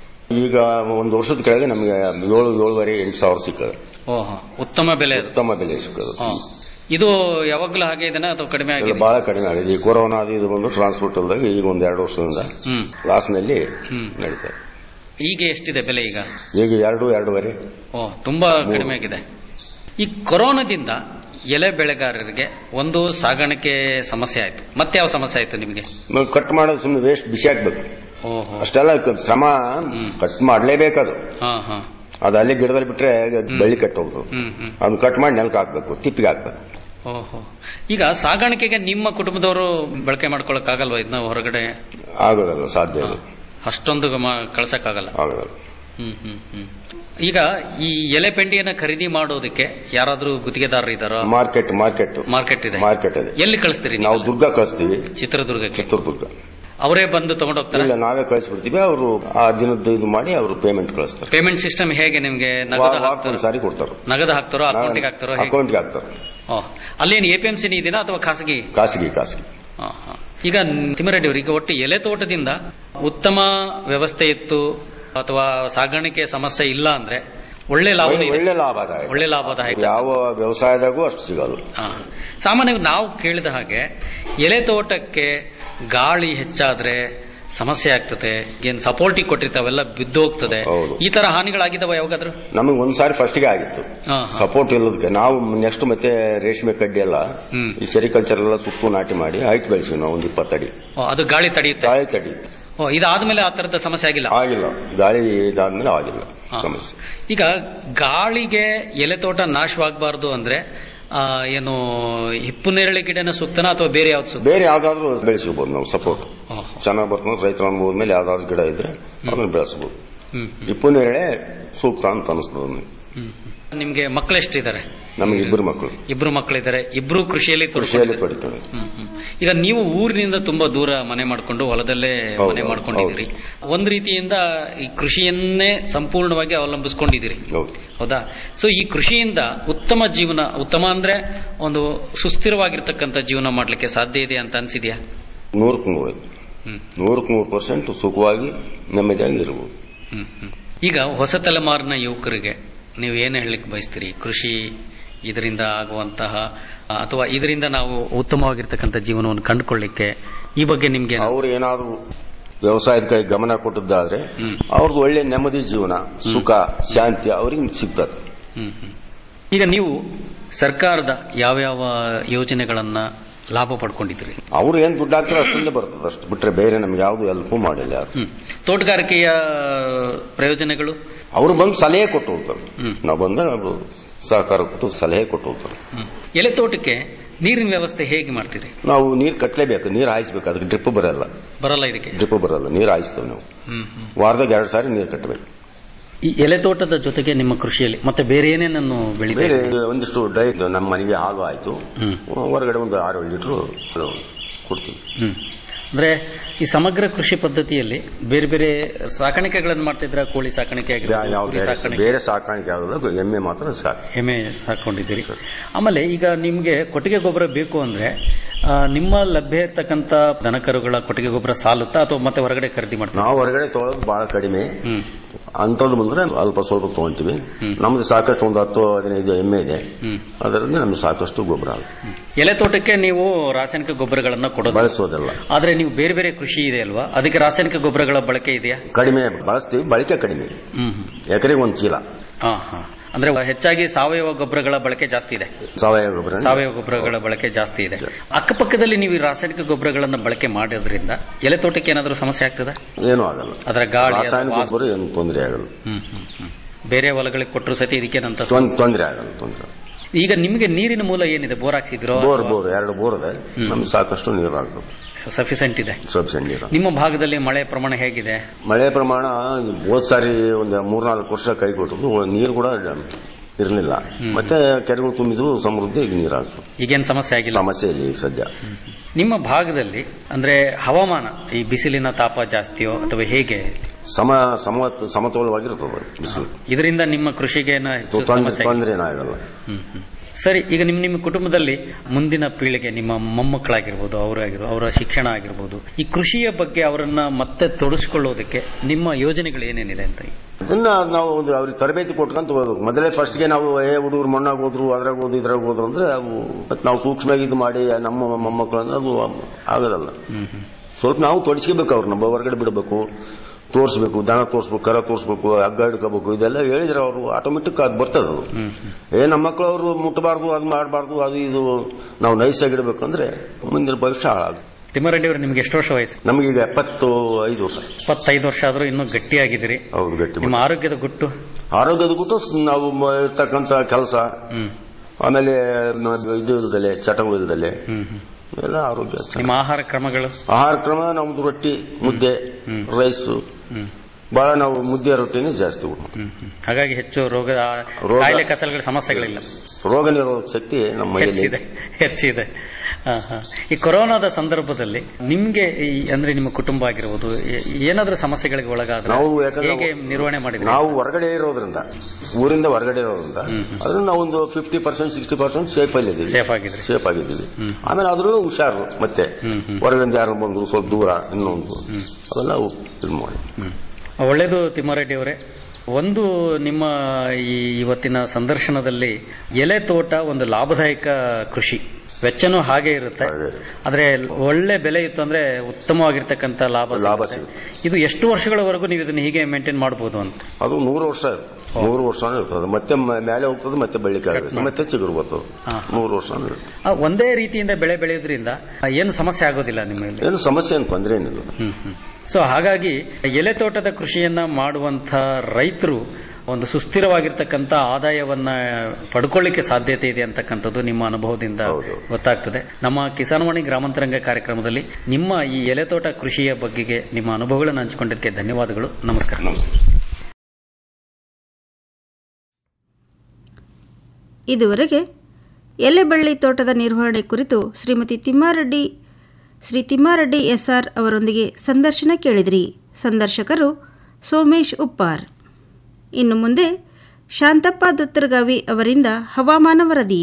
ಈಗ ಒಂದು ವರ್ಷದ ಕೆಳಗೆ ನಮಗೆ ಏಳು ಏಳುವರೆ ಎಂಟು ಸಾವಿರ ಸಿಕ್ಕದೆ ಓಹೋ ಉತ್ತಮ ಬೆಲೆ ಅದು. ಉತ್ತಮ ಬೆಲೆ ಸಿಕ್ಕದು ಹಾ. ಇದು ಯಾವಾಗ್ಲೂ ಹಾಗೆ ಇದೆನಾ ಅಥವಾ ಕಡಿಮೆ ಎಲ್ಲ ಆಗಿದೆ ಬಹಳ ಕಡಿಮೆ ಆಗಿದೆ ಈ ಕೊರೋನಾ ಅದು ಇದು ಬಂದು ಟ್ರಾನ್ಸ್ಪೋರ್ಟ್ ಅಲ್ದಾಗ ಈಗ ಒಂದು ಎರಡು ವರ್ಷದಿಂದ ಹ್ಮ್ ಲಾಸ್ನಲ್ಲಿ ಹ್ಮ್ ನಡೀತಾರೆ ಈಗ ಎಷ್ಟಿದೆ ಬೆಲೆ ಈಗ ಈಗ ಎರಡು ಎರಡೂವರೆ ಓ ತುಂಬಾ ಕಡಿಮೆ ಆಗಿದೆ ಈ ಕೊರೋನಾದಿಂದ ಎಲೆ ಬೆಳೆಗಾರರಿಗೆ ಒಂದು ಸಾಗಾಣಿಕೆ ಸಮಸ್ಯೆ ಆಯ್ತು ಮತ್ತೆ ಯಾವ ಸಮಸ್ಯೆ ಆಯ್ತು ನಿಮಗೆ ನಾವು ಕಟ್ ಮಾಡೋದು ಸುಮ್ಮನೆ ವೇಸ್ಟ್ ಬಿಸಿ ಹಾಕ್ಬೇಕು ಓಹೋ ಅಷ್ಟೆಲ್ಲ ಕ- ಶ್ರಮ ಕಟ್ ಮಾಡಲೇಬೇಕದು ಹಾ ಹಾ ಅದು ಅಲ್ಲಿ ಗಿಡದಲ್ಲಿ ಬಿಟ್ರೆ ಬಳ್ಳಿ ಕಟ್ ಹೋಗ್ತದೆ ಹ್ಮ್ ಹ್ಮ್ ಅದನ್ನ ಕಟ್ ಮಾಡಿ ನೆಲಕ್ಕೆ ಹಾಕ್ಬೇಕು ತಿಪ್ಪಿಗೆ ಹಾಕ್ಬೇಕು ಓಹೋ ಈಗ ಸಾಗಾಣಿಕೆಗೆ ನಿಮ್ಮ ಕುಟುಂಬದವರು ಬಳಕೆ ಮಾಡ್ಕೊಳಕ್ ಆಗಲ್ವಾ ಇದನ್ನ ಹೊರಗಡೆ ಆಗೋದಲ್ಲ ಸಾಧ್ಯ ಇಲ್ಲ ಅಷ್ಟೊಂದು ಕಳ್ಸಕ್ಕಾಗಲ್ಲ ಆಗೋದಲ್ಲ ಹ್ಮ್ ಹ್ಮ್ ಹ್ಮ್ ಈಗ ಈ ಎಲೆ ಪೆಂಡಿಯನ್ನ ಖರೀದಿ ಮಾಡೋದಕ್ಕೆ ಯಾರಾದ್ರೂ ಗುತ್ತಿಗೆದಾರರು ಇದಾರೋ ಮಾರ್ಕೆಟ್ ಮಾರ್ಕೆಟ್ ಮಾರ್ಕೆಟ್ ಇದೆ ಮಾರ್ಕೆಟ್ ಇದೆ ಎಲ್ಲಿ ಕಳಿಸ್ತೀರಿ ನೀವು? ನಾವು ದುರ್ಗ ಕಳಿಸ್ತೀವಿ ಚಿತ್ರದುರ್ಗಕ್ಕೆ ಚಿತ್ರದುರ್ಗ ಅವರೇ ಬಂದು ತಗೊಂಡೋಗ್ತಾರೆ ಇಲ್ಲ ನಾವೇ ಕಳಿಸ್ಬಿಡ್ತೀವಿ ಅವರು ಆ ದಿನದ್ದು ಇದು ಮಾಡಿ ಅವರು ಪೇಮೆಂಟ್ ಕಳಿಸ್ತಾರೆ ಪೇಮೆಂಟ್ ಸಿಸ್ಟಮ್ ಹೇಗೆ ನಿಮ್ಗೆ ನಗದು ಹಾಕ್ತಾರೋ ಒಂದು ಸಾರಿ ಕೊಡ್ತಾರೆ ನಗದು ಹಾಕ್ತಾರೋ ಅಕೌಂಟಿಗೆ ಹಾಕ್ತಾರೋ ಹೇಗೆ? ಅಕೌಂಟ್ಗೆ ಹಾಕ್ತಾರೆ ಓ, ಅಲ್ಲೇನು ಎ ಪಿ ಎಂ ಸಿ ಇದೆಯಾ ಅಥವಾ ಖಾಸಗಿ ಖಾಸಗಿ ಖಾಸಗಿ ಹಾ, ಹಾ. ಈಗ ತಿಮ್ಮರೆಡ್ಡಿ ಅವರು ಈಗ ಒಟ್ಟು ಎಲೆ ತೋಟದಿಂದ ಉತ್ತಮ ವ್ಯವಸ್ಥೆ ಇತ್ತು ಅಥವಾ ಸಾಗಾಣಿಕೆ ಸಮಸ್ಯೆ ಇಲ್ಲ ಅಂದ್ರೆ ಒಳ್ಳೆ ಲಾಭ ಒಳ್ಳೆ ಲಾಭದಾಯಕ ಒಳ್ಳೆ ಲಾಭದಾಯಕ ಯಾವ ವ್ಯವಸಾಯದಾಗೂ ಅಷ್ಟು ಸಿಗಲ್ಲ ಹಾ. ಸಾಮಾನ್ಯವಾಗಿ ನಾವು ಕೇಳಿದ ಹಾಗೆ ಎಲೆ ತೋಟಕ್ಕೆ ಗಾಳಿ ಹೆಚ್ಚಾದ್ರೆ ಸಮಸ್ಯೆ ಆಗ್ತದೆ ಏನ್ ಸಪೋರ್ಟಿಗೆ ಕೊಟ್ಟಿರ್ತಾವೆಲ್ಲ ಬಿದ್ದು ಹೋಗ್ತದೆ ಈ ತರ ಹಾನಿಗಳಾಗಿದ್ದಾವ ಯಾವಾಗಾದ್ರೂ ನಮಗೆ ಒಂದ್ಸಾರಿ ಫಸ್ಟ್ಗೆ ಆಗಿತ್ತು ಹಾ, ಸಪೋರ್ಟ್ ಇಲ್ಲದಕ್ಕೆ ನಾವು ನೆಕ್ಸ್ಟ್ ಮತ್ತೆ ರೇಷ್ಮೆ ಕಡ್ಡಿ ಎಲ್ಲ ಹ್ಮ್. ಈ ಸೆರಿಕಲ್ಚರ್ ಎಲ್ಲ ಸುತ್ತು ನಾಟಿ ಮಾಡಿ ಹೈಟ್ ಬೆಳೆಸಿವಿ ನಾವು ಒಂದು ಇಪ್ಪತ್ತಡಿ ಓ, ಅದು ಗಾಳಿ ತಡೆಯುತ್ತೆ ಗಾಳಿ ತಡಿ ಓ, ಇದಾದ್ಮೇಲೆ ಆ ತರದ ಸಮಸ್ಯೆ ಆಗಿಲ್ಲ ಆಗಿಲ್ಲ ಗಾಳಿ ಇದಾದ್ಮೇಲೆ ಆಗಿಲ್ಲ ಹಾ. ಸಮಸ್ಯೆ ಈಗ ಗಾಳಿಗೆ ಎಲೆ ತೋಟ ನಾಶವಾಗಬಾರ್ದು ಅಂದ್ರೆ ಆ, ಏನು ಹಿಪ್ಪು ನೇರಳೆ ಗಿಡನ ಸೂಕ್ತನ ಅಥವಾ ಬೇರೆ ಯಾವ್ದು ಸೂಕ್ತ ಬೇರೆ ಯಾವ್ದಾದ್ರು ಬೆಳೆಸಬಹುದು ನಾವು ಸಪೋರ್ಟ್ ಚೆನ್ನಾಗಿ ಬರ್ತದೆ ರೈತರ ಅನುಭವದ ಮೇಲೆ ಯಾವ್ದಾದ್ರು ಗಿಡ ಇದ್ರೆ ಅದನ್ನ ಬೆಳೆಸಬಹುದು ಹ್ಮ್ ಇಪ್ಪು ನೇರಳೆ ಸೂಕ್ತ ಅಂತ ಅನಿಸ್ತದೆ ನನಗೆ ನಿಮ್ಗೆ ಮಕ್ಕಳು ಎಷ್ಟಿದ್ದಾರೆ ನಮಗೆ ಇಬ್ಬರು ಮಕ್ಕಳು ಇಬ್ರು ಮಕ್ಕಳಿದ್ದಾರೆ ಇಬ್ರು ಕೃಷಿಯಲ್ಲಿ ಕೃಷಿಯಲ್ಲಿ ತೊಡಗಿದ್ದಾರೆ. ತೊಡಗಿದ್ದಾರೆ ಹ್ಮ್, ಹ್ಮ್. ಈಗ ನೀವು ಊರಿನಿಂದ ತುಂಬಾ ದೂರ ಮನೆ ಮಾಡ್ಕೊಂಡು ಹೊಲದಲ್ಲೇ ಹೌದು, ಮನೆ ಹೌದು, ಮಾಡ್ಕೊಂಡಿದ್ದೀರಿ ಒಂದ್ ರೀತಿಯಿಂದ ಈ ಕೃಷಿಯನ್ನೇ ಸಂಪೂರ್ಣವಾಗಿ ಅವಲಂಬಿಸ್ಕೊಂಡಿದ್ದೀರಿ ಹೌದಾ ಸೊ ಈ ಕೃಷಿಯಿಂದ ಉತ್ತಮ ಜೀವನ ಉತ್ತಮ ಅಂದ್ರೆ ಒಂದು ಸುಸ್ಥಿರವಾಗಿರ್ತಕ್ಕಂಥ ಜೀವನ ಮಾಡ್ಲಿಕ್ಕೆ ಸಾಧ್ಯ ಇದೆ ಅಂತ ಅನ್ಸಿದ್ಯಾ ನೂರಕ್ಕೆ ನೂರು ನೂರಕ್ಕೆ ನೂರು ಪರ್ಸೆಂಟ್ ಸುಖವಾಗಿ ನೆಮ್ಮದಿಯಾಗಿ ಇರ್ಬೋದು ಹ್ಮ್, ಹ್ಮ್. ಈಗ ಹೊಸ ತಲೆಮಾರಿನ ಯುವಕರಿಗೆ ನೀವು ಏನು ಹೇಳಲಿಕ್ಕೆ ಬಯಸ್ತೀರಿ ಕೃಷಿ ಇದರಿಂದ ಆಗುವಂತಹ ಆ, ಅಥವಾ ಇದರಿಂದ ನಾವು ಉತ್ತಮವಾಗಿರ್ತಕ್ಕಂಥ ಜೀವನವನ್ನು ಕಂಡುಕೊಳ್ಳಿಕ್ಕೆ ಈ ಬಗ್ಗೆ ನಿಮ್ಗೆ ಅವ್ರು ಏನಾದ್ರು ವ್ಯವಸಾಯದ ಕೈ ಗಮನ ಕೊಟ್ಟದ್ದಾದ್ರೆ ಅವ್ರದ್ದು ಒಳ್ಳೆ ನೆಮ್ಮದಿ ಜೀವನ ಸುಖ ಶಾಂತಿ ಅವ್ರಿಗೆ ಸಿಗ್ತದೆ ಹ್ಮ್, ಹ್ಮ್. ಈಗ ನೀವು ಸರ್ಕಾರದ ಯಾವ್ಯಾವ ಯೋಜನೆಗಳನ್ನ ಲಾಭ ಪಡ್ಕೊಂಡಿದ್ದೀರಿ ಅವ್ರು ಏನ್ ದುಡ್ಡು ಹಾಕ್ತಾರೆ ಅಷ್ಟಲ್ಲೇ ಬರ್ತದೆ ಅಷ್ಟು ಬಿಟ್ರೆ ಬೇರೆ ನಮ್ಗೆ ಯಾವ್ದು ಹೆಲ್ಪ್ ಮಾಡಿಲ್ಲ ಯಾರು ಹ್ಮ್. ತೋಟಗಾರಿಕೆಯ ಪ್ರಯೋಜನಗಳು ಅವ್ರು ಬಂದು ಸಲಹೆ ಕೊಟ್ಟು ಹೋಗ್ತಾರೆ ನಾವು ಬಂದಾಗ ಅವರು ಸಹಕಾರ ಕೊಟ್ಟು ಸಲಹೆ ಕೊಟ್ಟು ಹೋಗ್ತಾರೆ ಹ್ಮ್. ಎಲೆ ತೋಟಕ್ಕೆ ನೀರಿನ ವ್ಯವಸ್ಥೆ ಹೇಗೆ ಮಾಡ್ತೀರಿ ನಾವು ನೀರು ಕಟ್ಟಲೇಬೇಕು ನೀರು ಹಾಯಿಸ್ಬೇಕು ಅದಕ್ಕೆ ಡ್ರಿಪ್ ಬರಲ್ಲ ಬರಲ್ಲ ಇದಕ್ಕೆ ಡ್ರಿಪ್ ಬರಲ್ಲ ನೀರು ಹಾಯಿಸ್ತೇವೆ ನಾವು ಹ್ಮ್, ಹ್ಮ್. ವಾರದಾಗ ಎರಡು ಸಾರಿ ನೀರು ಕಟ್ಟಬೇಕು ಈ ಎಲೆ ತೋಟದ ಜೊತೆಗೆ ನಿಮ್ಮ ಕೃಷಿಯಲ್ಲಿ ಮತ್ತೆ ಬೇರೆ ಏನೇನನ್ನು ಬೇರೆ ಬೆಳಿತೀರಿ ಒಂದಿಷ್ಟು ಡೈ ನಮ್ಮ ಮನೆಗೆ ಹಾಲು ಆಯ್ತು ಹೊರಗಡೆ ಒಂದು ಆರು ಏಳು ಲೀಟ್ರು ಕೊಡ್ತೀವಿ ಹ್ಮ್ ಅಂದ್ರೆ ಈ ಸಮಗ್ರ ಕೃಷಿ ಪದ್ಧತಿಯಲ್ಲಿ ಬೇರೆ ಬೇರೆ ಸಾಕಾಣಿಕೆಗಳನ್ನು ಮಾಡ್ತಿದ್ರ ಕೋಳಿ ಸಾಕಾಣಿಕೆ ಆಗಿರ್ಬೋದು, ಯಾವ ಕುರಿ ಬೇರೆ ಸಾಕಾಣಿಕೆ ಬೇರೆ ಸಾಕಾಣಿಕೆ ಆಗೋಲ್ಲ ಎಮ್ಮೆ ಮಾತ್ರ ಸಾಕು ಎಮ್ಮೆ ಸಾಕೊಂಡಿದ್ದೀರಿ ಆಮೇಲೆ ಈಗ ನಿಮ್ಗೆ ಕೊಟ್ಟಿಗೆ ಗೊಬ್ಬರ ಬೇಕು ಅಂದ್ರೆ ಆ, ನಿಮ್ಮ ಲಭ್ಯ ಇರ್ತಕ್ಕಂಥ ದನಕರುಗಳ ಕೊಟ್ಟಿಗೆ ಗೊಬ್ಬರ ಸಾಲುತ್ತಾ ಅಥವಾ ಮತ್ತೆ ಹೊರಗಡೆ ಖರೀದಿ ಮಾಡ್ತೀರಾ ನಾವು ಹೊರಗಡೆ ತೊಗೊಳೋದು ಬಹಳ ಕಡಿಮೆ ಅಂಥದ್ದು ಬಂದ್ರೆ ಅಲ್ಪ ಸ್ವಲ್ಪ ತಗೊಂತೀವಿ ನಮ್ದು ಸಾಕಷ್ಟು ಒಂದು ಹತ್ತು ಹದಿನೈದು ಎಮ್ಮೆ ಇದೆ ಅದರಿಂದ ನಮ್ಗೆ ಸಾಕಷ್ಟು ಗೊಬ್ಬರ ಆಗುತ್ತೆ ಎಲೆ ತೋಟಕ್ಕೆ ನೀವು ರಾಸಾಯನಿಕ ಗೊಬ್ಬರಗಳನ್ನ ಕೊಡೋದು ಬಳಸೋದಲ್ಲ ಆದ್ರೆ ನೀವು ಬೇರೆ ಬೇರೆ ಕೃಷಿ ಇದೆ ಅಲ್ವಾ ಅದಕ್ಕೆ ರಾಸಾಯನಿಕ ಗೊಬ್ಬರಗಳ ಬಳಕೆ ಇದೆಯಾ ಕಡಿಮೆ ಬಳಸ್ತೀವಿ ಬಳಕೆ ಕಡಿಮೆ ಹ್ಮ್ ಹ್ಮ್. ಎಕರೆಗೆ ಒಂದು ಚೀಲ ಹಾ ಹಾ ಅಂದ್ರೆ ಹೆಚ್ಚಾಗಿ ಸಾವಯವ ಗೊಬ್ಬರಗಳ ಬಳಕೆ ಜಾಸ್ತಿ ಇದೆ ಸಾವಯವ ಗೊಬ್ಬರ ಸಾವಯವ ಗೊಬ್ಬರಗಳ ಬಳಕೆ ಜಾಸ್ತಿ ಇದೆ ಅಕ್ಕಪಕ್ಕದಲ್ಲಿ ನೀವು ಈ ರಾಸಾಯನಿಕ ಗೊಬ್ಬರಗಳನ್ನ ಬಳಕೆ ಮಾಡೋದ್ರಿಂದ ಎಲೆ ತೋಟಕ್ಕೆ ಏನಾದರೂ ಸಮಸ್ಯೆ ಆಗ್ತದ ಏನೂ ಆಗಲ್ಲ ಅದರ ಗಾಳಿ ಅದರ ರಾಸಾಯನಿಕ ವಾಸ- ಗೊಬ್ಬರ ಏನು ತೊಂದರೆ ಆಗಲ್ಲ ಹ್ಮ್, ಹ್ಮ್, ಹ್ಮ್. ಬೇರೆ ಹೊಲಗಳಿಗೆ ಕೊಟ್ಟರು ಸತಿ ಇದಕ್ಕೇನಂತ ತೊಂದರೆ ಆಗಲ್ಲ ತೊಂದರೆ ಈಗ ನಿಮಗೆ ನೀರಿನ ಮೂಲ ಏನಿದೆ ಬೋರ್ ಹಾಕ್ಸಿದ್ರೋ ಬೋರ್ ಬೋರ್ ಎರಡು ಬೋರ್ ಇದೆ ನಮ್ಗೆ ಸಾಕಷ್ಟು ನೀರು ಆಗ್ತದೆ ಸಫಿಸೆಂಟ್ ಇದೆ ಸಬ್ಸಿಡಿ ನೀರು ನಿಮ್ಮ ಭಾಗದಲ್ಲಿ ಮಳೆ ಪ್ರಮಾಣ ಹೇಗಿದೆ ಮಳೆ ಪ್ರಮಾಣ ಹೋದ್ ಸಾರಿ ಒಂದು ಮೂರ್ನಾಲ್ಕು ವರ್ಷ ಕೈ ಕೊಟ್ಟದ್ದು ನೀರು ಕೂಡ ಇರಲಿಲ್ಲ ಮತ್ತೆ ಕೆರೆಗಳು ತುಂಬಿದ್ವು ಸಮೃದ್ಧಿ ಈಗ ನೀರಾಗ್ತದೆ ಈಗೇನು ಸಮಸ್ಯೆ ಆಗಿಲ್ಲ ಸಮಸ್ಯೆ ಇಲ್ಲ ಈಗ ಸದ್ಯ ನಿಮ್ಮ ಭಾಗದಲ್ಲಿ ಅಂದ್ರೆ ಹವಾಮಾನ ಈ ಬಿಸಿಲಿನ ತಾಪ ಜಾಸ್ತಿಯೋ ಅಥವಾ ಹೇಗೆ ಸಮ ಸಮ ಸಮತೋಲವಾಗಿರ್ತದೆ ಬಿಸಿಲು ಇದರಿಂದ ನಿಮ್ಮ ಕೃಷಿಗೆ ಏನೋ ಹೆಚ್ಚು ತೊಂದ್ರೆ ಸಮಸ್ಯೆ ಆಗಿಲ್ಲ? ತೊಂದರೆ ಏನಾಗಲ್ಲ ಹ್ಮ್, ಹ್ಮ್. ಸರಿ ಈಗ ನಿಮ್ಮ ನಿಮ್ಮ ಕುಟುಂಬದಲ್ಲಿ ಮುಂದಿನ ಪೀಳಿಗೆ ನಿಮ್ಮ ಮೊಮ್ಮಕ್ಕಳಾಗಿರ್ಬೋದು ಅವರಾಗಿರ್ಬೋದು ಅವರ ಶಿಕ್ಷಣ ಆಗಿರ್ಬೋದು ಈ ಕೃಷಿಯ ಬಗ್ಗೆ ಅವರನ್ನ ಮತ್ತೆ ತೊಡಗಿಸ್ಕೊಳ್ಳೋದಕ್ಕೆ ನಿಮ್ಮ ಯೋಜನೆಗಳು ಏನೇನಿದೆ ಅಂತ ಅದನ್ನ ನಾವು ಒಂದು ಅವ್ರಿಗೆ ತರಬೇತಿ ಕೊಟ್ಕೊಂತ ಹೋಗ್ಬೇಕು ಮೊದಲೇ ಫಸ್ಟ್ಗೆ ನಾವು ಏ ಹುಡುಗರು ಮಣ್ಣಾಗ ಹೋದ್ರು ಅದ್ರಾಗ ಹೋದ್ರು ಇದ್ರಾಗ ಹೋದ್ರು ಅಂದ್ರೆ ಅವು ಮತ್ತ್ ನಾವು ಸೂಕ್ಷ್ಮವಾಗಿ ಇದು ಮಾಡಿ ನಮ್ಮ ಮೊಮ್ಮಕ್ಕಳು ಅಂದ್ರೆ ಅದು ಆಗೋದಲ್ಲ ಸ್ವಲ್ಪ ನಾವು ತೊಡಸ್ಕೋಬೇಕು ಅವ್ರನ್ನ ಬ- ಹೊರಗಡೆ ಬಿಡಬೇಕು ತೋರಿಸ್ಬೇಕು ದನ ತೋರಿಸ್ಬೇಕು ಕರ ತೋರಿಸ್ಬೇಕು ಹಗ್ಗ ಹಿಡ್ಕೋಬೇಕು ಇದೆಲ್ಲ ಹೇಳಿದ್ರೆ ಅವರು ಆಟೋಮೆಟಿಕ್ ಅದು ಬರ್ತದೆ ಅದು ಏ ನಮ್ಮ ಮಕ್ಕಳು ಅವರು ಮುಟ್ಟಬಾರ್ದು ಅದು ಮಾಡಬಾರ್ದು ಅದು ಇದು ನಾವು ನೈಸಾಗಿ ಇಡಬೇಕಂದ್ರೆ ಮುಂದಿನ ಭವಿಷ್ಯ ಹಾಳಾಗುತ್ತೆ ತಿಮ್ಮಾರೆಡ್ಡಿ ಅವರು ನಿಮ್ಗೆ ಎಷ್ಟು ವರ್ಷ ವಯಸ್ಸು ನಮಗೀಗ ಎಪ್ಪತ್ತು ಐದು ವರ್ಷ ಇಪ್ಪತ್ತೈದು ವರ್ಷ ಆದ್ರೂ ಇನ್ನೂ ಗಟ್ಟಿಯಾಗಿದ್ದೀರಿ ಹೌದು ಗಟ್ಟಿ ನಿಮ್ಮ ಆರೋಗ್ಯದ ಗುಟ್ಟು ಆರೋಗ್ಯದ ಬಿಟ್ಟು ನಾವು ಮ- ಇರ್ತಕ್ಕಂಥ ಕೆಲಸ ಆಮೇಲೆ ನ- ಇದು ಇಲ್ದಲೆ ಚಟಗಳು ಇಲ್ದಲೆ ಎಲ್ಲ ಆರೋಗ್ಯ ಚೆನ್ನಾಗಿ. ನಿಮ್ಮ ಆಹಾರ ಕ್ರಮಗಳು ಆಹಾರ ಕ್ರಮ ನಮ್ದು ರೊಟ್ಟಿ ಮುದ್ದೆ ರೈಸು ಬಹಳ ನಾವು ಮುದ್ದೆ ರೊಟ್ಟಿನೇ ಜಾಸ್ತಿ ಊಟ ಮಾಡ್ತೀವಿ. ಹಾಗಾಗಿ ಹೆಚ್ಚು ರೋಗ ರೋಗ- ಕಾಯಿಲೆ ಕಸಲುಗಳ ಸಮಸ್ಯೆಗಳಿಲ್ಲ ರೋಗ ನಿರೋಧಕ ಶಕ್ತಿ ನಮ್ಮ ಮೈಯಲ್ಲಿ ಹೆಚ್ಚಿದೆ ಹೆಚ್ಚಿದೆ ಹಾ, ಹಾ. ಈ ಕೊರೋನಾದ ಸಂದರ್ಭದಲ್ಲಿ ನಿಮ್ಗೆ ಈ ಅಂದ್ರೆ ನಿಮ್ಮ ಕುಟುಂಬ ಆಗಿರ್ಬೋದು ಏ- ಏನಾದ್ರೂ ಸಮಸ್ಯೆಗಳಿಗೆ ಒಳಗಾದ್ರೆ ನಾವು ಯಾಕಂದ್ರೆ ಹೇಗೆ ನಿರ್ವಹಣೆ ಮಾಡಿದ್ರಿ ನಾವು ಹೊರಗಡೆ ಇರೋದ್ರಿಂದ ಊರಿಂದ ಹೊರಗಡೆ ಇರೋದ್ರಿಂದ ಅದನ್ನ ನಾವು ಒಂದು fifty percent sixty percent safe ಅಲ್ಲಿ ಇದ್ದೀವಿ ಸೇಫ್ ಆಗಿದ್ರಿ ಸೇಫ್ ಆಗಿದ್ದೀವಿ ಆಮೇಲೆ ಆದ್ರೂ ಹುಷಾರು ಮತ್ತೆ ಹೊರಗಿಂದ ಯಾರು ಬಂದ್ರು ಸ್ವಲ್ಪ ದೂರ ಇನ್ನೊಂದು ಅವೆಲ್ಲ ಇದು ಮಾಡಿ ಒಳ್ಳೇದು ತಿಮ್ಮಾರೆಡ್ಡಿ ಅವರೇ ಒಂದು ನಿಮ್ಮ ಈ ಇವತ್ತಿನ ಸಂದರ್ಶನದಲ್ಲಿ ಎಲೆ ತೋಟ ಒಂದು ಲಾಭದಾಯಕ ಕೃಷಿ ವೆಚ್ಚನೂ ಹಾಗೆ ಇರುತ್ತೆ ಆದ್ರೆ ಒಳ್ಳೆ ಬೆಲೆ ಇತ್ತು ಅಂದ್ರೆ ಉತ್ತಮವಾಗಿರ್ತಕ್ಕಂಥ ಲಾಭ ಲಾಭ ಸಿಗುತ್ತೆ. ಇದು ಎಷ್ಟು ವರ್ಷಗಳವರೆಗೂ ನೀವು ಇದನ್ನ ಹೀಗೆ ಮೇಂಟೈನ್ ಮಾಡಬಹುದು ಅಂತ ಅದು ನೂರು ವರ್ಷ ಇರುತ್ತೆ ನೂರು ವರ್ಷ ಇರ್ತದೆ ಮತ್ತೆ ಮ- ಮೇಲೆ ಹೋಗ್ತದೆ ಮತ್ತೆ ಬೆಳಿಗ್ಗೆ ಆಗುತ್ತೆ ಮತ್ತೆ ಚಿಗುರು ಬರ್ತದೆ ನೂರು ವರ್ಷ ಇರುತ್ತೆ ಆ, ಒಂದೇ ರೀತಿಯಿಂದ ಬೆಳೆ ಬೆಳೆಯೋದ್ರಿಂದ ಆ, ಏನು ಸಮಸ್ಯೆ ಆಗೋದಿಲ್ಲ ನಿಮ್ಮಲ್ಲಿ ಏನು ಸಮಸ್ಯೆ ಏನು ತೊಂದರೆ ಏನಿಲ್ಲ ಸೊ ಹಾಗಾಗಿ ಎಲೆ ತೋಟದ ಕೃಷಿಯನ್ನ ಮಾಡುವಂತ ರೈತರು ಒಂದು ಸುಸ್ಥಿರವಾಗಿರ್ತಕ್ಕಂಥ ಆದಾಯವನ್ನ ಪಡ್ಕೊಳ್ಳಿಕ್ಕೆ ಸಾಧ್ಯತೆ ಇದೆ ಅಂತಕ್ಕಂಥದ್ದು ನಿಮ್ಮ ಅನುಭವದಿಂದ ಗೊತ್ತಾಗ್ತದೆ ನಮ್ಮ ಕಿಸಾನ್ವಾಣಿ ಗ್ರಾಮಾಂತರಂಗ ಕಾರ್ಯಕ್ರಮದಲ್ಲಿ ನಿಮ್ಮ ಈ ಎಲೆ ತೋಟ ಕೃಷಿಯ ಬಗೆಗೆ ನಿಮ್ಮ ಅನುಭವಗಳನ್ನು ಹಂಚಿಕೊಂಡಿದ್ದಕ್ಕೆ ಧನ್ಯವಾದಗಳು ನಮಸ್ಕಾರ ಇದುವರೆಗೆ ಎಲೆಬಳ್ಳಿ ತೋಟದ ನಿರ್ವಹಣೆ ಕುರಿತು ಶ್ರೀಮತಿ ತಿಮ್ಮಾರೆಡ್ಡಿ ಶ್ರೀ ತಿಮ್ಮಾರೆಡ್ಡಿ ಎಸ್ಆರ್ ಅವರೊಂದಿಗೆ ಸಂದರ್ಶನ ಕೇಳಿದ್ರಿ ಸಂದರ್ಶಕರು ಸೋಮೇಶ್ ಉಪ್ಪಾರ್ ಇನ್ನು ಮುಂದೆ ಶಾಂತಪ್ಪ ದುತ್ತರಗಾವಿ ಅವರಿಂದ ಹವಾಮಾನ ವರದಿ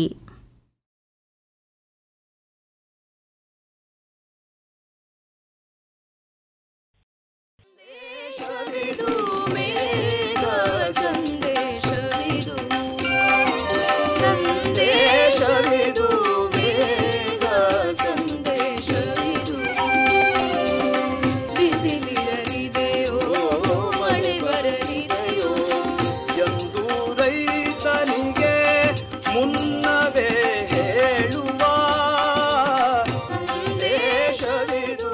ಸಂದೇಶವಿದು ಬೇಗ ಸಂದೇಶವಿದು ಬಿಸಿಲಿರಲಿದೆಯೋ ಮಳೆ ಬರಲಿದೆಯೋ ಎಂದು ರೈತನಿಗೆ ಮುನ್ನವೇ ಹೇಳುವ ಸಂದೇಶವಿದು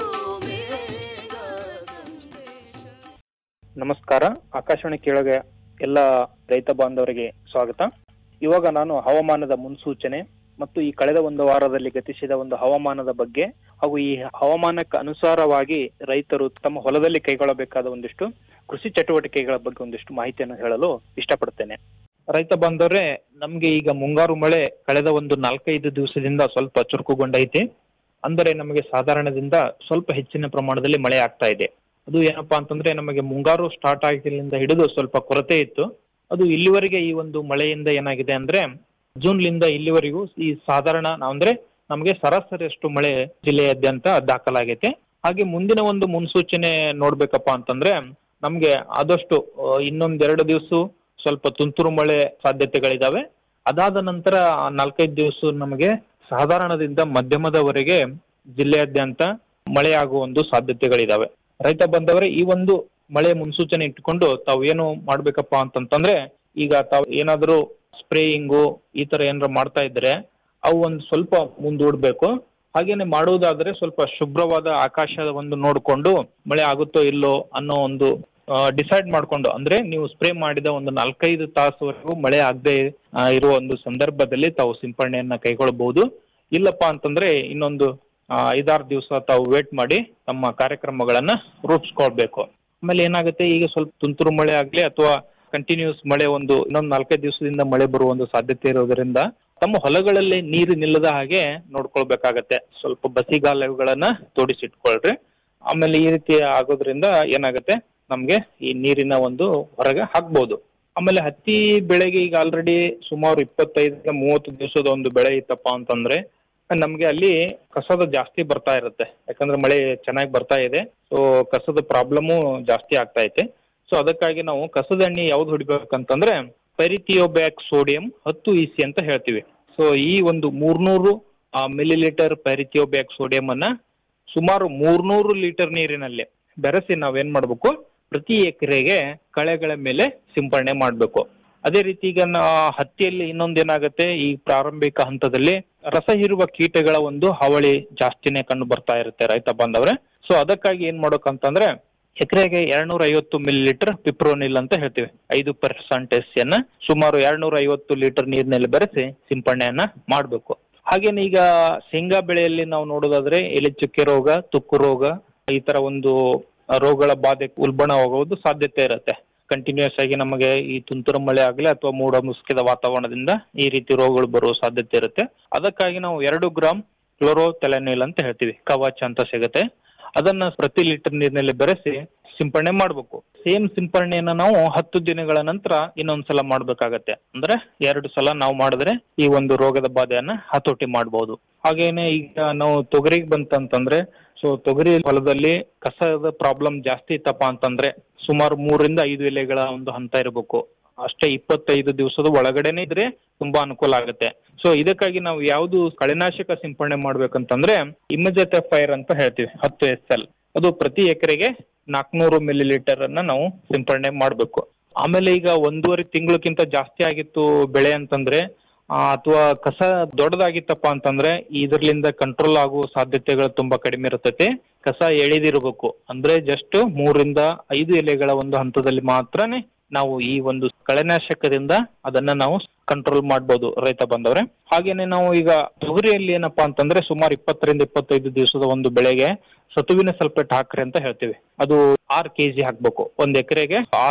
ನಮಸ್ಕಾರ ಆಕಾಶವಾಣಿ ಕೇಳಗೆ ಎಲ್ಲ ರೈತ ಬಾಂಧವರಿಗೆ ಸ್ವಾಗತ ಇವಾಗ ನಾನು ಹವಾಮಾನದ ಮುನ್ಸೂಚನೆ ಮತ್ತು ಈ ಕಳೆದ ಒಂದು ವಾರದಲ್ಲಿ ಗತಿಸಿದ ಒಂದು ಹವಾಮಾನದ ಬಗ್ಗೆ ಹಾಗೂ ಈ ಹವಾಮಾನಕ್ಕೆ ಅನುಸಾರವಾಗಿ ರೈತರು ತಮ್ಮ ಹೊಲದಲ್ಲಿ ಕೈಗೊಳ್ಳಬೇಕಾದ ಒಂದಿಷ್ಟು ಕೃಷಿ ಚಟುವಟಿಕೆಗಳ ಬಗ್ಗೆ ಒಂದಿಷ್ಟು ಮಾಹಿತಿಯನ್ನು ಹೇಳಲು ಇಷ್ಟಪಡ್ತೇನೆ ರೈತ ಬಾಂಧವರೇ ನಮ್ಗೆ ಈಗ ಮುಂಗಾರು ಮಳೆ ಕಳೆದ ಒಂದು ನಾಲ್ಕೈದು ದಿವಸದಿಂದ ಸ್ವಲ್ಪ ಚುರುಕುಗೊಂಡೈತಿ ಅಂದರೆ ನಮಗೆ ಸಾಧಾರಣದಿಂದ ಸ್ವಲ್ಪ ಹೆಚ್ಚಿನ ಪ್ರಮಾಣದಲ್ಲಿ ಮಳೆ ಆಗ್ತಾ ಇದೆ ಅದು ಏನಪ್ಪಾ ಅಂತಂದ್ರೆ ನಮಗೆ ಮುಂಗಾರು ಸ್ಟಾರ್ಟ್ ಆಗಿದ್ದರಿಂದ ಹಿಡಿದು ಸ್ವಲ್ಪ ಕೊರತೆ ಇತ್ತು ಅದು ಇಲ್ಲಿವರೆಗೆ ಈ ಒಂದು ಮಳೆಯಿಂದ ಏನಾಗಿದೆ ಅಂದ್ರೆ ಜೂನ್ಲಿಂದ ಇಲ್ಲಿವರೆಗೂ ಈ ಸಾಧಾರಣ ಅಂದ್ರೆ ನಮಗೆ ಸರಾಸರಿಯಷ್ಟು ಮಳೆ ಜಿಲ್ಲೆಯಾದ್ಯಂತ ದಾಖಲಾಗೈತೆ ಹಾಗೆ ಮುಂದಿನ ಒಂದು ಮುನ್ಸೂಚನೆ ನೋಡ್ಬೇಕಪ್ಪ ಅಂತಂದ್ರೆ ನಮ್ಗೆ ಆದಷ್ಟು ಆ, ಇನ್ನೊಂದೆರಡು ದಿವಸ ಸ್ವಲ್ಪ ತುಂತುರು ಮಳೆ ಸಾಧ್ಯತೆಗಳಿದಾವೆ ಅದಾದ ನಂತರ ಆ ನಾಲ್ಕೈದು ದಿವಸ ನಮಗೆ ಸಾಧಾರಣದಿಂದ ಮಧ್ಯಮದವರೆಗೆ ಜಿಲ್ಲೆಯಾದ್ಯಂತ ಮಳೆಯಾಗುವ ಒಂದು ಸಾಧ್ಯತೆಗಳಿದಾವೆ ರೈತ ಬಂದವರೇ ಈ ಒಂದು ಮಳೆ ಮುನ್ಸೂಚನೆ ಇಟ್ಕೊಂಡು ತಾವು ಏನು ಮಾಡ್ಬೇಕಪ್ಪ ಅಂತಂತಂದ್ರೆ ಈಗ ತಾವು ಏನಾದರೂ ಸ್ಪ್ರೇಯಿಂಗು ಈ ತರ ಏನಾರ ಮಾಡ್ತಾ ಇದ್ರೆ ಅವು ಒಂದು ಸ್ವಲ್ಪ ಮುಂದೂಡ್ಬೇಕು ಹಾಗೇನೆ ಮಾಡುವುದಾದ್ರೆ ಸ್ವಲ್ಪ ಶುಭ್ರವಾದ ಆಕಾಶದ ಒಂದು ನೋಡ್ಕೊಂಡು ಮಳೆ ಆಗುತ್ತೋ ಇಲ್ಲೋ ಅನ್ನೋ ಒಂದು ಡಿಸೈಡ್ ಮಾಡ್ಕೊಂಡು ಅಂದ್ರೆ ನೀವು ಸ್ಪ್ರೇ ಮಾಡಿದ ಒಂದು ನಾಲ್ಕೈದು ತಾಸುವರೆಗೂ ಮಳೆ ಆಗದೆ ಇರುವ ಒಂದು ಸಂದರ್ಭದಲ್ಲಿ ತಾವು ಸಿಂಪರಣೆಯನ್ನ ಕೈಗೊಳ್ಳಬಹುದು ಇಲ್ಲಪ್ಪ ಅಂತಂದ್ರೆ ಇನ್ನೊಂದು ಆ, ಐದಾರು ದಿವಸ ತಾವು ವೇಟ್ ಮಾಡಿ ತಮ್ಮ ಕಾರ್ಯಕ್ರಮಗಳನ್ನ ರೂಪಿಸ್ಕೊಳ್ಬೇಕು ಆಮೇಲೆ ಏನಾಗುತ್ತೆ ಈಗ ಸ್ವಲ್ಪ ತುಂತುರು ಮಳೆ ಆಗ್ಲಿ ಅಥವಾ ಕಂಟಿನ್ಯೂಸ್ ಮಳೆ ಒಂದು ಇನ್ನೊಂದು ನಾಲ್ಕೈದು ದಿವಸದಿಂದ ಮಳೆ ಬರುವ ಒಂದು ಸಾಧ್ಯತೆ ಇರೋದ್ರಿಂದ ತಮ್ಮ ಹೊಲಗಳಲ್ಲಿ ನೀರು ನಿಲ್ಲದ ಹಾಗೆ ನೋಡ್ಕೊಳ್ಬೇಕಾಗತ್ತೆ ಸ್ವಲ್ಪ ಬಸಿಗಾಲುಗಳನ್ನ ತೋಡಿಸಿಟ್ಕೊಳ್ರಿ ಆಮೇಲೆ ಈ ರೀತಿ ಆಗೋದ್ರಿಂದ ಏನಾಗುತ್ತೆ ನಮ್ಗೆ ಈ ನೀರಿನ ಒಂದು ಹೊರಗೆ ಹಾಕ್ಬೋದು ಆಮೇಲೆ ಹತ್ತಿ ಬೆಳೆಗೆ ಈಗ ಆಲ್ರೆಡಿ ಸುಮಾರು ಇಪ್ಪತ್ತೈದರಿಂದ ಮೂವತ್ತು ದಿವಸದ ಒಂದು ಬೆಳೆ ಇತ್ತಪ್ಪ ಅಂತಂದ್ರೆ ನಮ್ಗೆ ಅಲ್ಲಿ ಕಸದ ಜಾಸ್ತಿ ಬರ್ತಾ ಇರುತ್ತೆ ಯಾಕಂದ್ರೆ ಮಳೆ ಚೆನ್ನಾಗಿ ಬರ್ತಾ ಇದೆ ಸೊ ಕಸದ ಪ್ರಾಬ್ಲಮು ಜಾಸ್ತಿ ಆಗ್ತಾ ಐತೆ ಸೊ ಅದಕ್ಕಾಗಿ ನಾವು ಕಸದ ಎಣ್ಣೆ ಯಾವ್ದು ಹೊಡಿಬೇಕಂತಂದ್ರೆ ಪೆರಿಥಿಯೋಬ್ಯಾಕ್ ಸೋಡಿಯಂ ಹತ್ತು ಇ ಸಿ ಅಂತ ಹೇಳ್ತೀವಿ ಸೊ ಈ ಒಂದು ಮೂರ್ನೂರು ಮಿಲಿ ಲೀಟರ್ ಪೆರಿಥಿಯೋಬ್ಯಾಕ್ ಸೋಡಿಯಂ ಅನ್ನ ಸುಮಾರು ಮೂರ್ನೂರು ಲೀಟರ್ ನೀರಿನಲ್ಲಿ ಬೆರೆಸಿ ನಾವೇನ್ ಮಾಡ್ಬೇಕು ಪ್ರತಿ ಎಕರೆಗೆ ಕಳೆಗಳ ಮೇಲೆ ಸಿಂಪರಣೆ ಮಾಡ್ಬೇಕು ಅದೇ ರೀತಿ ಈಗ ನಾ- ಹತ್ತಿಯಲ್ಲಿ ಇನ್ನೊಂದೇನಾಗತ್ತೆ ಈ ಪ್ರಾರಂಭಿಕ ಹಂತದಲ್ಲಿ ರಸ ಹೀರುವ ಕೀಟಗಳ ಒಂದು ಹಾವಳಿ ಜಾಸ್ತಿನೇ ಕಂಡು ಬರ್ತಾ ಇರುತ್ತೆ ರೈತ ಬಾಂಧವ್ರೆ ಸೊ ಅದಕ್ಕಾಗಿ ಏನ್ ಮಾಡ್ಬೇಕಂತಂದ್ರೆ ಎಕರೆಗೆ ಎರಡ್ನೂರ ಐವತ್ತು ಮಿಲಿ ಲೀಟರ್ ಪಿಪ್ರೋನಿಲ್ ಅಂತ ಹೇಳ್ತೀವಿ ಐದು ಪರ್ಸೆಂಟೇಜ್ ಅನ್ನ ಸುಮಾರು ಎರಡ್ನೂರ ಐವತ್ತು ಲೀಟರ್ ನೀರಿನಲ್ಲಿ ಬೆರೆಸಿ ಸಿಂಪರಣೆಯನ್ನ ಮಾಡಬೇಕು ಹಾಗೇನೆ ಈಗ ಶೇಂಗಾ ಬೆಳೆಯಲ್ಲಿ ನಾವು ನೋಡೋದಾದ್ರೆ ಎಲೆ ಚುಕ್ಕೆ ರೋಗ ತುಕ್ಕು ರೋಗ ಈ ತರ ಒಂದು ರೋಗಗಳ ಬಾಧೆ ಉಲ್ಬಣವಾಗುವುದು ಸಾಧ್ಯತೆ ಇರುತ್ತೆ ಕಂಟಿನ್ಯೂಸ್ ಆಗಿ ನಮಗೆ ಈ ತುಂತುರು ಮಳೆ ಆಗಲಿ ಅಥವಾ ಮೋಡ ಮುಸುಕಿದ ವಾತಾವರಣದಿಂದ ಈ ರೀತಿ ರೋಗಗಳು ಬರುವ ಸಾಧ್ಯತೆ ಇರುತ್ತೆ ಅದಕ್ಕಾಗಿ ನಾವು ಎರಡು ಗ್ರಾಮ್ ಕ್ಲೋರೋಥೆಲನಿಲ್ ಅಂತ ಹೇಳ್ತೀವಿ ಕವಚ ಅಂತ ಸಿಗುತ್ತೆ ಅದನ್ನ ಪ್ರತಿ ಲೀಟರ್ ನೀರಿನಲ್ಲಿ ಬೆರೆಸಿ ಸಿಂಪರಣೆ ಮಾಡಬೇಕು ಸೇಮ್ ಸಿಂಪರಣೆಯನ್ನ ನಾವು ಹತ್ತು ದಿನಗಳ ನಂತರ ಇನ್ನೊಂದ್ಸಲ ಮಾಡ್ಬೇಕಾಗತ್ತೆ ಅಂದ್ರೆ ಎರಡು ಸಲ ನಾವು ಮಾಡಿದ್ರೆ ಈ ಒಂದು ರೋಗದ ಬಾಧೆಯನ್ನ ಹತೋಟಿ ಮಾಡಬಹುದು ಹಾಗೇನೆ ಈಗ ನಾವು ತೊಗರಿಗೆ ಬಂತಂತಂದ್ರೆ ಸೊ ತೊಗರಿ ಹೊಲದಲ್ಲಿ ಕಸದ ಪ್ರಾಬ್ಲಮ್ ಜಾಸ್ತಿ ಇತ್ತಪ್ಪ ಅಂತಂದ್ರೆ ಸುಮಾರು ಮೂರರಿಂದ ಐದು ಎಲೆಗಳ ಒಂದು ಹಂತ ಇರಬೇಕು ಅಷ್ಟೇ ಇಪ್ಪತ್ತೈದು ದಿವಸದ ಒಳಗಡೆನೆ ಇದ್ರೆ ತುಂಬಾ ಅನುಕೂಲ ಆಗುತ್ತೆ ಸೊ ಇದಕ್ಕಾಗಿ ನಾವು ಯಾವ್ದು ಕಳೆನಾಶಕ ಸಿಂಪರಣೆ ಮಾಡ್ಬೇಕಂತಂದ್ರೆ ಇಮಜತೆ ಫೈರ್ ಅಂತ ಹೇಳ್ತೀವಿ ಹತ್ತು ಎಸ್ ಎಲ್ ಅದು ಪ್ರತಿ ಎಕರೆಗೆ ನಾಲ್ಕನೂರು ಮಿಲಿ ಲೀಟರ್ ಅನ್ನ ನಾವು ಸಿಂಪರಣೆ ಮಾಡ್ಬೇಕು ಆಮೇಲೆ ಈಗ ಒಂದೂವರೆ ತಿಂಗಳಕ್ಕಿಂತ ಜಾಸ್ತಿ ಆಗಿತ್ತು ಬೆಳೆ ಅಂತಂದ್ರೆ ಅಥವಾ ಕಸ ದೊಡ್ಡದಾಗಿತ್ತಪ್ಪ ಅಂತಂದ್ರೆ ಇದರ್ಲಿಂದ ಕಂಟ್ರೋಲ್ ಆಗುವ ಸಾಧ್ಯತೆಗಳು ತುಂಬಾ ಕಡಿಮೆ ಇರ್ತೈತೆ ಕಸ ಎಳೆದಿರ್ಬೇಕು ಅಂದ್ರೆ ಜಸ್ಟ್ ಮೂರರಿಂದ ಐದು ಎಲೆಗಳ ಒಂದು ಹಂತದಲ್ಲಿ ಮಾತ್ರನೇ ನಾವು ಈ ಒಂದು ಕಳೆನಾಶಕದಿಂದ ಅದನ್ನ ನಾವು ಕಂಟ್ರೋಲ್ ಮಾಡ್ಬೋದು ರೈತ ಬಂದವ್ರೆ ಹಾಗೇನೆ ನಾವು ಈಗ ತೊಗರಿಯಲ್ಲಿ ಏನಪ್ಪಾ ಅಂತಂದ್ರೆ ಸುಮಾರು ಇಪ್ಪತ್ತರಿಂದ ಇಪ್ಪತ್ತೈದು ದಿವಸದ ಒಂದು ಬೆಳೆಗೆ ಸತುವಿನ ಸಲ್ಫೇಟ್ ಹಾಕ್ರಿ ಅಂತ ಹೇಳ್ತೀವಿ ಅದು ಆರು ಕೆಜಿ ಹಾಕ್ಬೇಕು ಒಂದ್ ಎಕರೆಗೆ ಆರು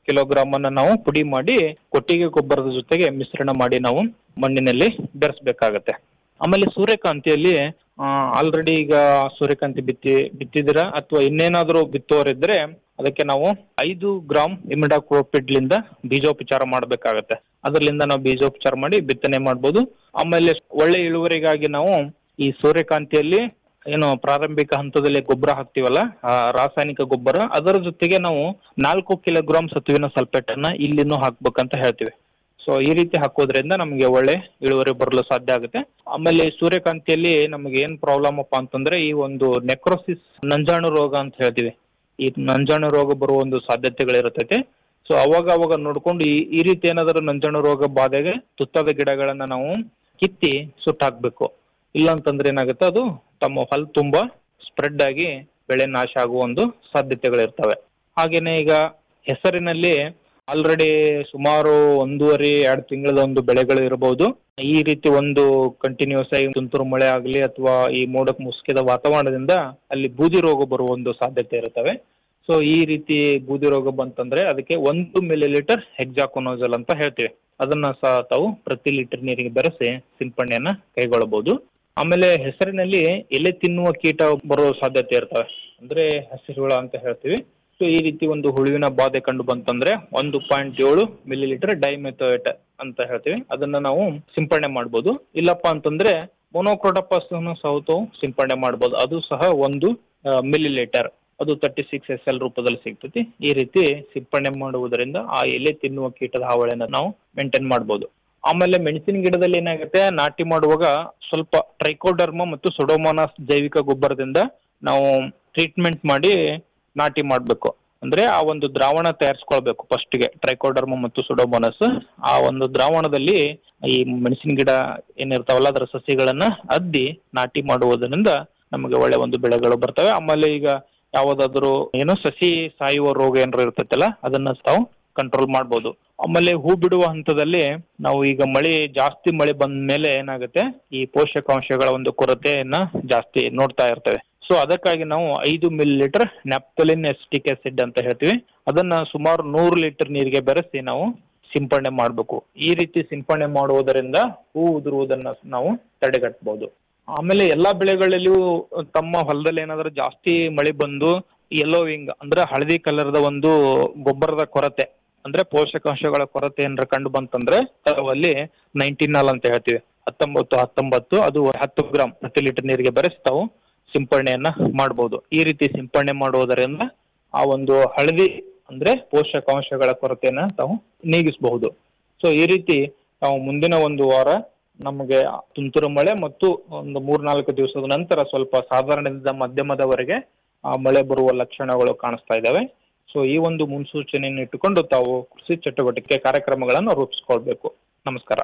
ಕಿಲೋಗ್ರಾಮ್ ಅನ್ನ ನಾವು ಪುಡಿ ಮಾಡಿ ಕೊಟ್ಟಿಗೆ ಗೊಬ್ಬರದ ಜೊತೆಗೆ ಮಿಶ್ರಣ ಮಾಡಿ ನಾವು ಮಣ್ಣಿನಲ್ಲಿ ಬೆರೆಸ್ಬೇಕಾಗತ್ತೆ ಆಮೇಲೆ ಸೂರ್ಯಕಾಂತಿಯಲ್ಲಿ ಆಲ್ರೆಡಿ ಈಗ ಸೂರ್ಯಕಾಂತಿ ಬಿತ್ತಿ ಬಿತ್ತಿದಿರ ಅಥವಾ ಇನ್ನೇನಾದ್ರೂ ಬಿತ್ತೋರಿದ್ರೆ ಅದಕ್ಕೆ ನಾವು ಐದು ಗ್ರಾಮ್ ಇಮಿಡಾಕ್ರೋಪಿಡ್ಲಿಂದ ಬೀಜೋಪಚಾರ ಮಾಡಬೇಕಾಗತ್ತೆ ಅದರಿಂದ ನಾವು ಬೀಜೋಪಚಾರ ಮಾಡಿ ಬಿತ್ತನೆ ಮಾಡ್ಬೋದು ಆಮೇಲೆ ಒಳ್ಳೆ ಇಳುವರಿಗಾಗಿ ನಾವು ಈ ಸೂರ್ಯಕಾಂತಿಯಲ್ಲಿ ಏನು ಪ್ರಾರಂಭಿಕ ಹಂತದಲ್ಲಿ ಗೊಬ್ಬರ ಹಾಕ್ತಿವಲ್ಲ ಆ ರಾಸಾಯನಿಕ ಗೊಬ್ಬರ ಅದರ ಜೊತೆಗೆ ನಾವು ನಾಲ್ಕು ಕಿಲೋಗ್ರಾಮ್ ಸತುವಿನ ಸಲ್ಫೇಟ್ ಅನ್ನ ಇಲ್ಲಿನೂ ಹಾಕ್ಬೇಕಂತ ಹೇಳ್ತೀವಿ ಸೊ ಈ ರೀತಿ ಹಾಕೋದ್ರಿಂದ ನಮಗೆ ಒಳ್ಳೆ ಇಳುವರಿ ಬರಲು ಸಾಧ್ಯ ಆಗುತ್ತೆ ಆಮೇಲೆ ಸೂರ್ಯಕಾಂತಿಯಲ್ಲಿ ನಮಗೆ ಏನ್ ಪ್ರಾಬ್ಲಮ್ ಅಪ್ಪ ಅಂತಂದ್ರೆ ಈ ಒಂದು ನೆಕ್ರೋಸಿಸ್ ನಂಜಾಣು ರೋಗ ಅಂತ ಹೇಳ್ತೀವಿ ಈ ನಂಜಾಣು ರೋಗ ಬರುವ ಒಂದು ಸಾಧ್ಯತೆಗಳಿರುತ್ತೈತೆ ಸೊ ಅವಾಗ ಅವಾಗ ನೋಡ್ಕೊಂಡು ಈ ಈ ರೀತಿ ಏನಾದರೂ ನಂಜಾಣು ರೋಗ ಬಾಧೆಗೆ ತುತ್ತಾದ ಗಿಡಗಳನ್ನ ನಾವು ಕಿತ್ತಿ ಸುಟ್ಟಾಕ್ಬೇಕು ಇಲ್ಲ ಅಂತಂದ್ರೆ ಏನಾಗುತ್ತೆ ಅದು ತಮ್ಮ ಹೊಲ ತುಂಬಾ ಸ್ಪ್ರೆಡ್ ಆಗಿ ಬೆಳೆ ನಾಶ ಆಗುವ ಒಂದು ಸಾಧ್ಯತೆಗಳಿರ್ತವೆ ಹಾಗೇನೆ ಈಗ ಹೆಸರಿನಲ್ಲಿ ಆಲ್ರೆಡಿ ಸುಮಾರು ಒಂದೂವರೆ ಎರಡು ತಿಂಗಳದ ಒಂದು ಬೆಳೆಗಳು ಇರಬಹುದು ಈ ರೀತಿ ಒಂದು ಕಂಟಿನ್ಯೂಸ್ ಆಗಿ ತುಂತುರು ಮಳೆ ಆಗಲಿ ಅಥವಾ ಈ ಮೋಡಕ್ಕೆ ಮುಸುಕಿದ ವಾತಾವರಣದಿಂದ ಅಲ್ಲಿ ಬೂದಿ ರೋಗ ಬರುವ ಒಂದು ಸಾಧ್ಯತೆ ಇರುತ್ತವೆ ಸೊ ಈ ರೀತಿ ಬೂದಿ ರೋಗ ಬಂತಂದ್ರೆ ಅದಕ್ಕೆ ಒಂದು ಮಿಲಿ ಲೀಟರ್ ಹೆಕ್ಸಾಕೊನೋಜಲ್ ಅಂತ ಹೇಳ್ತೀವಿ ಅದನ್ನ ಸಹ ತಾವು ಪ್ರತಿ ಲೀಟರ್ ನೀರಿಗೆ ಬೆರೆಸಿ ಸಿಂಪಡಣೆಯನ್ನ ಕೈಗೊಳ್ಳಬಹುದು ಆಮೇಲೆ ಹೆಸರಿನಲ್ಲಿ ಎಲೆ ತಿನ್ನುವ ಕೀಟ ಬರೋ ಸಾಧ್ಯತೆ ಇರ್ತವೆ ಅಂದ್ರೆ ಹಸಿರು ಹುಳ ಅಂತ ಹೇಳ್ತೀವಿ ಸೊ ಈ ರೀತಿ ಒಂದು ಹುಳುವಿನ ಬಾಧೆ ಕಂಡು ಬಂತಂದ್ರೆ ಒಂದು ಪಾಯಿಂಟ್ ಏಳು ಮಿಲಿ ಲೀಟರ್ ಡೈಮೆಥೋಯೇಟ್ ಅಂತ ಹೇಳ್ತೀವಿ ಅದನ್ನ ನಾವು ಸಿಂಪಡಣೆ ಮಾಡ್ಬೋದು ಇಲ್ಲಪ್ಪ ಅಂತಂದ್ರೆ ಮೊನೋಕ್ರೋಟೋಪಾಸ್ ಸಹ ತಾವು ಸಿಂಪಡಣೆ ಮಾಡ್ಬೋದು ಅದು ಸಹ ಒಂದು ಮಿಲಿ ಲೀಟರ್ ಅದು ತರ್ಟಿ ಸಿಕ್ಸ್ ಎಸ್ ಎಲ್ ರೂಪದಲ್ಲಿ ಸಿಗ್ತೈತಿ ಈ ರೀತಿ ಸಿಂಪಡಣೆ ಮಾಡುವುದರಿಂದ ಆ ಎಲೆ ತಿನ್ನುವ ಕೀಟದ ಹಾವಳಿನ ನಾವು ಮೇಂಟೈನ್ ಮಾಡ್ಬೋದು ಆಮೇಲೆ ಮೆಣಸಿನ ಗಿಡದಲ್ಲಿ ಏನಾಗುತ್ತೆ ನಾಟಿ ಮಾಡುವಾಗ ಸ್ವಲ್ಪ ಟ್ರೈಕೋಡರ್ಮ ಮತ್ತು ಸೊಡೋಮೋನಾಸ್ ಜೈವಿಕ ಗೊಬ್ಬರದಿಂದ ನಾವು ಟ್ರೀಟ್ಮೆಂಟ್ ಮಾಡಿ ನಾಟಿ ಮಾಡಬೇಕು ಅಂದ್ರೆ ಆ ಒಂದು ದ್ರಾವಣ ತಯಾರಿಸ್ಕೊಳ್ಬೇಕು ಫಸ್ಟ್ಗೆ ಟ್ರೈಕೋಡರ್ಮ ಮತ್ತು ಸುಡೋಬೋನಸ್ ಆ ಒಂದು ದ್ರಾವಣದಲ್ಲಿ ಈ ಮೆಣಸಿನ ಗಿಡ ಏನಿರ್ತಾವಲ್ಲ ಅದರ ಸಸಿಗಳನ್ನ ಅದ್ದಿ ನಾಟಿ ಮಾಡುವುದರಿಂದ ನಮಗೆ ಒಳ್ಳೆ ಒಂದು ಬೆಳೆಗಳು ಬರ್ತವೆ ಆಮೇಲೆ ಈಗ ಯಾವುದಾದ್ರೂ ಏನೋ ಸಸಿ ಸಾಯುವ ರೋಗ ಏನಾರ ಇರ್ತೈತಲ್ಲ ಅದನ್ನ ತಾವು ಕಂಟ್ರೋಲ್ ಮಾಡ್ಬೋದು ಆಮೇಲೆ ಹೂ ಬಿಡುವ ಹಂತದಲ್ಲಿ ನಾವು ಈಗ ಮಳೆ ಜಾಸ್ತಿ ಮಳೆ ಬಂದ ಮೇಲೆ ಏನಾಗುತ್ತೆ ಈ ಪೋಷಕಾಂಶಗಳ ಒಂದು ಕೊರತೆಯನ್ನ ಜಾಸ್ತಿ ನೋಡ್ತಾ ಇರ್ತೇವೆ ಸೊ ಅದಕ್ಕಾಗಿ ನಾವು ಐದು millilitre naphthalene acetic acid ಅಂತ ಹೇಳ್ತೀವಿ ಅದನ್ನ ಸುಮಾರು ನೂರು ಲೀಟರ್ ನೀರಿಗೆ ಬೆರೆಸಿ ನಾವು ಸಿಂಪಡಣೆ ಮಾಡಬೇಕು ಈ ರೀತಿ ಸಿಂಪಡಣೆ ಮಾಡುವುದರಿಂದ ಹೂ ಉದುರುವುದನ್ನ ನಾವು ತಡೆಗಟ್ಟಬಹುದು ಆಮೇಲೆ ಎಲ್ಲಾ ಬೆಳೆಗಳಲ್ಲಿಯೂ ತಮ್ಮ ಹೊಲದಲ್ಲಿ ಏನಾದ್ರೂ ಜಾಸ್ತಿ ಮಳೆ ಬಂದು ಯೆಲ್ಲೋವಿಂಗ್ ಅಂದ್ರೆ ಹಳದಿ ಕಲರ್ದ ಒಂದು ಗೊಬ್ಬರದ ಕೊರತೆ ಅಂದ್ರೆ ಪೋಷಕಾಂಶಗಳ ಕೊರತೆ ಏನಾರ ಕಂಡು ಬಂತಂದ್ರೆ ಅಲ್ಲಿ ನೈನ್ಟೀನಾಲ್ ಅಂತ ಹೇಳ್ತೀವಿ ಹತ್ತೊಂಬತ್ತು ಹತ್ತೊಂಬತ್ತು ಅದು ಹತ್ತು ಗ್ರಾಮ್ ಪ್ರತಿ ಲೀಟರ್ ನೀರಿಗೆ ಬೆರೆಸಿ ತಾವು ಸಿಂಪಡಣೆಯನ್ನ ಮಾಡಬಹುದು ಈ ರೀತಿ ಸಿಂಪಡಣೆ ಮಾಡುವುದರಿಂದ ಆ ಒಂದು ಹಳದಿ ಅಂದ್ರೆ ಪೋಷಕಾಂಶಗಳ ಕೊರತೆಯನ್ನ ತಾವು ನೀಗಿಸಬಹುದು ಸೊ ಈ ರೀತಿ ನಾವು ಮುಂದಿನ ಒಂದು ವಾರ ನಮಗೆ ತುಂತುರು ಮಳೆ ಮತ್ತು ಒಂದು ಮೂರ್ನಾಲ್ಕು ದಿವಸದ ನಂತರ ಸ್ವಲ್ಪ ಸಾಧಾರಣದಿಂದ ಮಧ್ಯಮದವರೆಗೆ ಆ ಮಳೆ ಬರುವ ಲಕ್ಷಣಗಳು ಕಾಣಿಸ್ತಾ ಇದ್ದಾವೆ ಸೊ ಈ ಒಂದು ಮುನ್ಸೂಚನೆಯನ್ನು ಇಟ್ಟುಕೊಂಡು ತಾವು ಕೃಷಿ ಚಟುವಟಿಕೆ ಕಾರ್ಯಕ್ರಮಗಳನ್ನು ರೂಪಿಸ್ಕೊಳ್ಬೇಕು ನಮಸ್ಕಾರ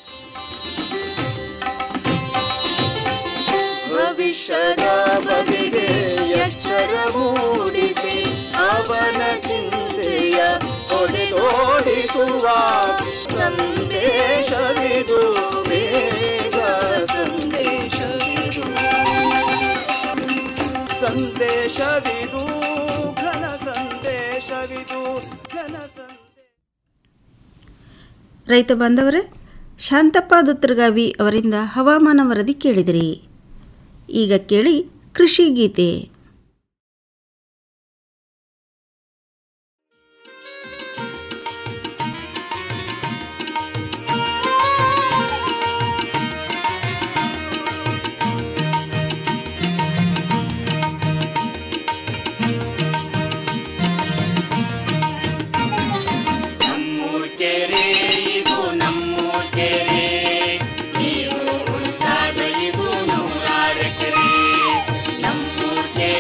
ಭವಿಷ್ಯದ ಬಗೆಗೆ ಎಚ್ಚರ ಮೂಡಿಸಿ ಅವನ ಚಿಂತೆಯ ಹೊಡೆದೋಡಿಸುವ ಸಂದೇಶವಿದು ಬೇಗ ಸಂದೇಶವಿದು ಸಂದೇಶವಿದು ಘನ ಸಂದೇಶವಿದು ಘನ ಸಂದೇಶ ರೈತ ಬಾಂಧವರೇ ಶಾಂತಪ್ಪ ದುತ್ತರಗಾವಿ ಅವರಿಂದ ಹವಾಮಾನ ವರದಿ ಕೇಳಿದಿರಿ ಈಗ ಕೇಳಿ ಕೃಷಿ ಗೀತೆ ನಮ್ಮೂರ್ ಕೆರೆ ಇದು ನಮ್ಮೂರ್ ಕೆರೆ ನೀರು ಉಳಿಸ್ದಾಗ ಇದು ನೂರಾರು ಎಕರೆ ನಮ್ಮೂರ್ ಕೆರೆ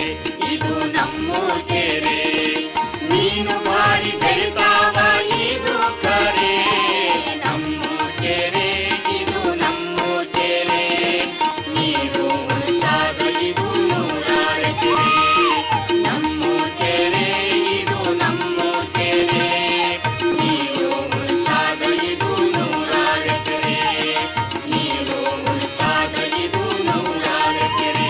ಇದು ನಮ್ಮೂರ್ ಕೆರೆ ನೀನು ಬಾರಿ ಬೆಳಿತಾವ ಇದು ಕರೆ ನಮ್ಮೂರ್ ಕೆರೆ ಇದು ನಮ್ಮೂರ್ ಕೆರೆ ನೀರು ಉಳಿತಾದ ಇದು ನೂರಾರ ಕೆರೆ ನಮ್ಮೂರ್ ಕೆರೆ ಇದು ನಮ್ಮೂರ್ ಕೆರೆ ನೀರು ಉಳಿತಾದ ಇದು ನೂರಾರ ಕೆರೆ ನೀರು ಉಳಿತಾದ ಇದು ನೂರಾರ ಕೆರೆ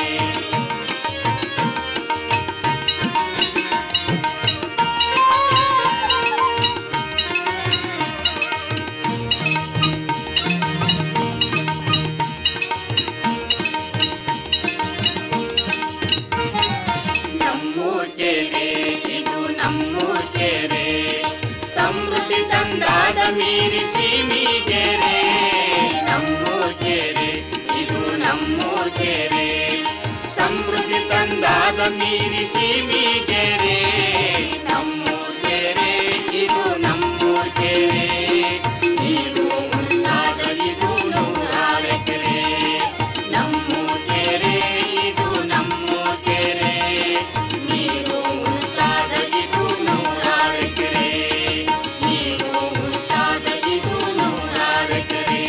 ನಮ್ಮೂರ್ ಕೆರೆ ಇದು ನಮ್ಮೂರ್ ಕೆರೆ ಸಮೃದ್ಧಿ ತಂದಾದ ಮೀರಿ ಸೀಮಿಗೆರೆ ನಮ್ಮೂರ್ ಕೆರೆ ಇದು ನಮ್ಮೂರ್ ಕೆರೆ ಸಮೃದ್ಧಿ ತಂದಾದ ಮೀರಿ ಸೀಮಿಗೆರೆ ನಮ್ಮೂರ್ ಕೆರೆ ಇದು ನಮ್ಮೂರ್ ಕೆರೆ ನೀರು ಉಳಿತಾದ ಇದು ನೂರಾರ ಕೆರೆ ನಮ್ಮೂರ್ ಕೆರೆ ಇದು ನಮ್ಮೂರ್ ಕೆರೆ ನೀರು ಉಳಿತಾದ ಇದು ನೂರಾರ ಕೆರೆ ನೀರು ಉಳಿತಾದ ಇದು ನೂರಾರ ಕೆರೆ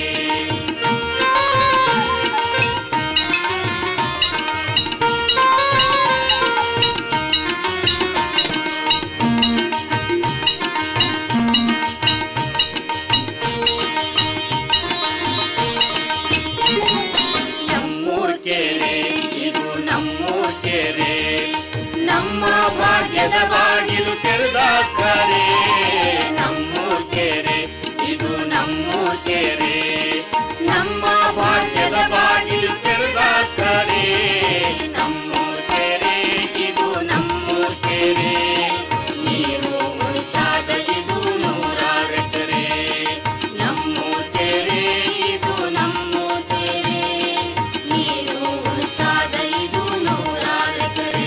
ನಮ್ಮೂರ್ ಕೆರೆ ಇದು ನಮ್ಮೂರ್ ಕೆರೆ ನಮ್ಮ ಭಾಗ್ಯದ ಬಾಗಿಲು ತೆರೆದ ಕರೆ ನಮ್ಮೂರ್ ಕೆರೆ ಇದು ನಮ್ಮೂರ್ ಕೆರೆ ನಮ್ಮ ಭಾಗ್ಯದ ಬಾಗಿಲು ತೆರೆದ ಕರೆ ನಮ್ಮೂರ್ ಕೆರೆ ಇದು ನಮ್ಮೂರ್ ಕೆರೆ ನೀರು ಉಳಿತಾದ ಇದು ನೂರಾರ ಕೆರೆ ನಮ್ಮೂರ್ ಕೆರೆ ಇದು ನಮ್ಮೂರ್ ಕೆರೆ ನೀರು ಉಳಿತಾದ ಇದು ನೂರಾರ ಕೆರೆ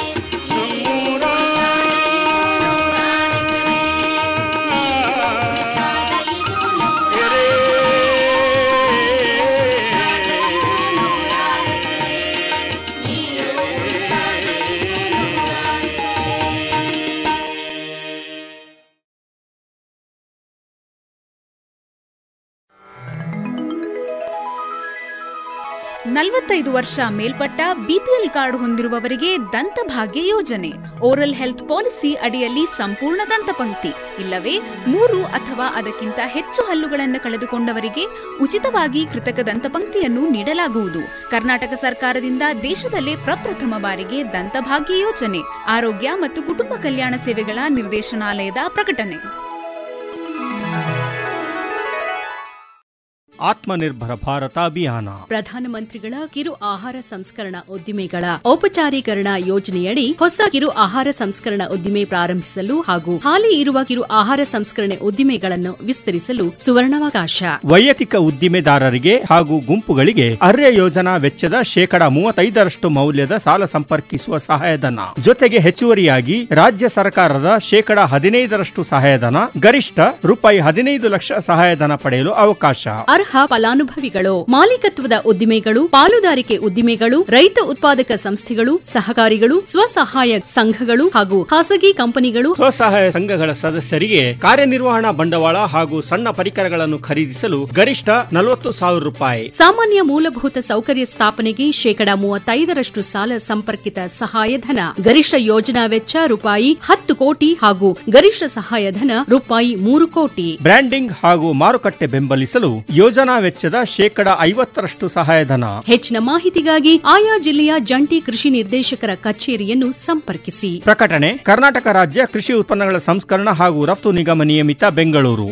ನಲವತ್ತೈದು ವರ್ಷ ಮೇಲ್ಪಟ್ಟ ಬಿಪಿಎಲ್ ಕಾರ್ಡ್ ಹೊಂದಿರುವವರಿಗೆ ದಂತಭಾಗ್ಯ ಯೋಜನೆ ಓರಲ್ ಹೆಲ್ತ್ ಪಾಲಿಸಿ ಅಡಿಯಲ್ಲಿ ಸಂಪೂರ್ಣ ದಂತಪಂಕ್ತಿ ಇಲ್ಲವೇ ಮೂರು ಅಥವಾ ಅದಕ್ಕಿಂತ ಹೆಚ್ಚು ಹಲ್ಲುಗಳನ್ನು ಕಳೆದುಕೊಂಡವರಿಗೆ ಉಚಿತವಾಗಿ ಕೃತಕ ದಂತಪಂಕ್ತಿಯನ್ನು ನೀಡಲಾಗುವುದು ಕರ್ನಾಟಕ ಸರ್ಕಾರದಿಂದ ದೇಶದಲ್ಲೇ ಪ್ರಪ್ರಥಮ ಬಾರಿಗೆ ದಂತಭಾಗ್ಯ ಯೋಜನೆ ಆರೋಗ್ಯ ಮತ್ತು ಕುಟುಂಬ ಕಲ್ಯಾಣ ಸೇವೆಗಳ ನಿರ್ದೇಶನಾಲಯದ ಪ್ರಕಟಣೆ ಆತ್ಮನಿರ್ಭರ ಭಾರತ ಅಭಿಯಾನ ಪ್ರಧಾನಮಂತ್ರಿಗಳ ಕಿರು ಆಹಾರ ಸಂಸ್ಕರಣಾ ಉದ್ದಿಮೆಗಳ ಔಪಚಾರೀಕರಣ ಯೋಜನೆಯಡಿ ಹೊಸ ಕಿರು ಆಹಾರ ಸಂಸ್ಕರಣಾ ಉದ್ದಿಮೆ ಪ್ರಾರಂಭಿಸಲು ಹಾಗೂ ಹಾಲಿ ಇರುವ ಕಿರು ಆಹಾರ ಸಂಸ್ಕರಣೆ ಉದ್ದಿಮೆಗಳನ್ನು ವಿಸ್ತರಿಸಲು ಸುವರ್ಣಾವಕಾಶ ವೈಯಕ್ತಿಕ ಉದ್ದಿಮೆದಾರರಿಗೆ ಹಾಗೂ ಗುಂಪುಗಳಿಗೆ ಅರ್ಯ ಯೋಜನಾ ವೆಚ್ಚದ ಶೇಕಡ ಮೂವತ್ತೈದರಷ್ಟು ಮೌಲ್ಯದ ಸಾಲ ಸಂಪರ್ಕಿಸುವ ಸಹಾಯಧನ ಜೊತೆಗೆ ಹೆಚ್ಚುವರಿಯಾಗಿ ರಾಜ್ಯ ಸರ್ಕಾರದ ಶೇಕಡ ಹದಿನೈದರಷ್ಟು ಸಹಾಯಧನ ಗರಿಷ್ಠ ರೂಪಾಯಿ ಹದಿನೈದು ಲಕ್ಷ ಸಹಾಯಧನ ಪಡೆಯಲು ಅವಕಾಶ ಅರ್ಹ ಫಲಾನುಭವಿಗಳು ಮಾಲೀಕತ್ವದ ಉದ್ದಿಮೆಗಳು ಪಾಲುದಾರಿಕೆ ಉದ್ದಿಮೆಗಳು ರೈತ ಉತ್ಪಾದಕ ಸಂಸ್ಥೆಗಳು ಸಹಕಾರಿಗಳು ಸ್ವಸಹಾಯ ಸಂಘಗಳು ಹಾಗೂ ಖಾಸಗಿ ಕಂಪನಿಗಳು ಸ್ವಸಹಾಯ ಸಂಘಗಳ ಸದಸ್ಯರಿಗೆ ಕಾರ್ಯನಿರ್ವಹಣಾ ಬಂಡವಾಳ ಹಾಗೂ ಸಣ್ಣ ಪರಿಕರಗಳನ್ನು ಖರೀದಿಸಲು ಗರಿಷ್ಠ ನಲವತ್ತು ಸಾವಿರ ರೂಪಾಯಿ ಸಾಮಾನ್ಯ ಮೂಲಭೂತ ಸೌಕರ್ಯ ಸ್ಥಾಪನೆಗೆ ಶೇಕಡ ಮೂವತ್ತೈದರಷ್ಟು ಸಾಲ ಸಂಪರ್ಕಿತ ಸಹಾಯಧನ ಗರಿಷ್ಠ ಯೋಜನಾ ವೆಚ್ಚ ರೂಪಾಯಿ ಹತ್ತು ಕೋಟಿ ಹಾಗೂ ಗರಿಷ್ಠ ಸಹಾಯಧನ ರೂಪಾಯಿ ಮೂರು ಕೋಟಿ ಬ್ರ್ಯಾಂಡಿಂಗ್ ಹಾಗೂ ಮಾರುಕಟ್ಟೆ ಬೆಂಬಲಿಸಲು ಯೋಜನಾ ವೆಚ್ಚದ ಶೇಕಡ ಐವತ್ತರಷ್ಟು ಸಹಾಯಧನ ಹೆಚ್ಚಿನ ಮಾಹಿತಿಗಾಗಿ ಆಯಾ ಜಿಲ್ಲೆಯ ಜಂಟಿ ಕೃಷಿ ನಿರ್ದೇಶಕರ ಕಚೇರಿಯನ್ನು ಸಂಪರ್ಕಿಸಿ ಪ್ರಕಟಣೆ ಕರ್ನಾಟಕ ರಾಜ್ಯ ಕೃಷಿ ಉತ್ಪನ್ನಗಳ ಸಂಸ್ಕರಣ ಹಾಗೂ ರಫ್ತು ನಿಗಮ ನಿಯಮಿತ ಬೆಂಗಳೂರು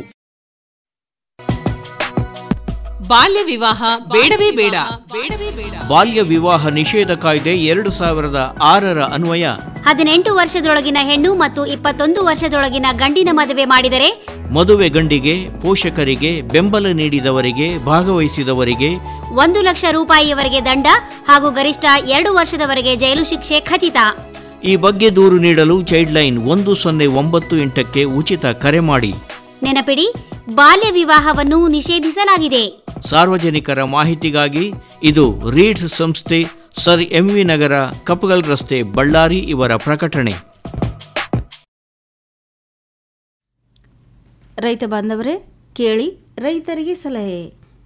ಬಾಲ್ಯ ವಿವಾಹ ಬೇಡವೇ ಬೇಡ ಬಾಲ್ಯ ವಿವಾಹ ನಿಷೇಧ ಕಾಯ್ದೆ ಎರಡು ಸಾವಿರದ ಆರರ ಅನ್ವಯ ಹದಿನೆಂಟು ವರ್ಷದೊಳಗಿನ ಹೆಣ್ಣು ಮತ್ತು ಇಪ್ಪತ್ತೊಂದು ವರ್ಷದೊಳಗಿನ ಗಂಡಿನ ಮದುವೆ ಮಾಡಿದರೆ ಮದುವೆ ಗಂಡಿಗೆ ಪೋಷಕರಿಗೆ ಬೆಂಬಲ ನೀಡಿದವರಿಗೆ ಭಾಗವಹಿಸಿದವರಿಗೆ ಒಂದು ಲಕ್ಷ ರೂಪಾಯಿಯವರೆಗೆ ದಂಡ ಹಾಗೂ ಗರಿಷ್ಠ ಎರಡು ವರ್ಷದವರೆಗೆ ಜೈಲು ಶಿಕ್ಷೆ ಖಚಿತ ಈ ಬಗ್ಗೆ ದೂರು ನೀಡಲು ಚೈಲ್ಡ್ ಲೈನ್ ಒಂದು ಸೊನ್ನೆ ಒಂಬತ್ತು ಎಂಟಕ್ಕೆ ಉಚಿತ ಕರೆ ಮಾಡಿ ನೆನಪಿಡಿ ಬಾಲ್ಯ ವಿವಾಹವನ್ನು ನಿಷೇಧಿಸಲಾಗಿದೆ ಸಾರ್ವಜನಿಕರ ಮಾಹಿತಿಗಾಗಿ ಇದು ರೀಡ್ಸ್ ಸಂಸ್ಥೆ ಸರ್ ಎಂವಿ ನಗರ ಕಪ್ಪಗಲ್ ರಸ್ತೆ ಬಳ್ಳಾರಿ ಇವರ ಪ್ರಕಟಣೆ ರೈತ ಬಾಂಧವರೇ ಕೇಳಿ ರೈತರಿಗೆ ಸಲಹೆ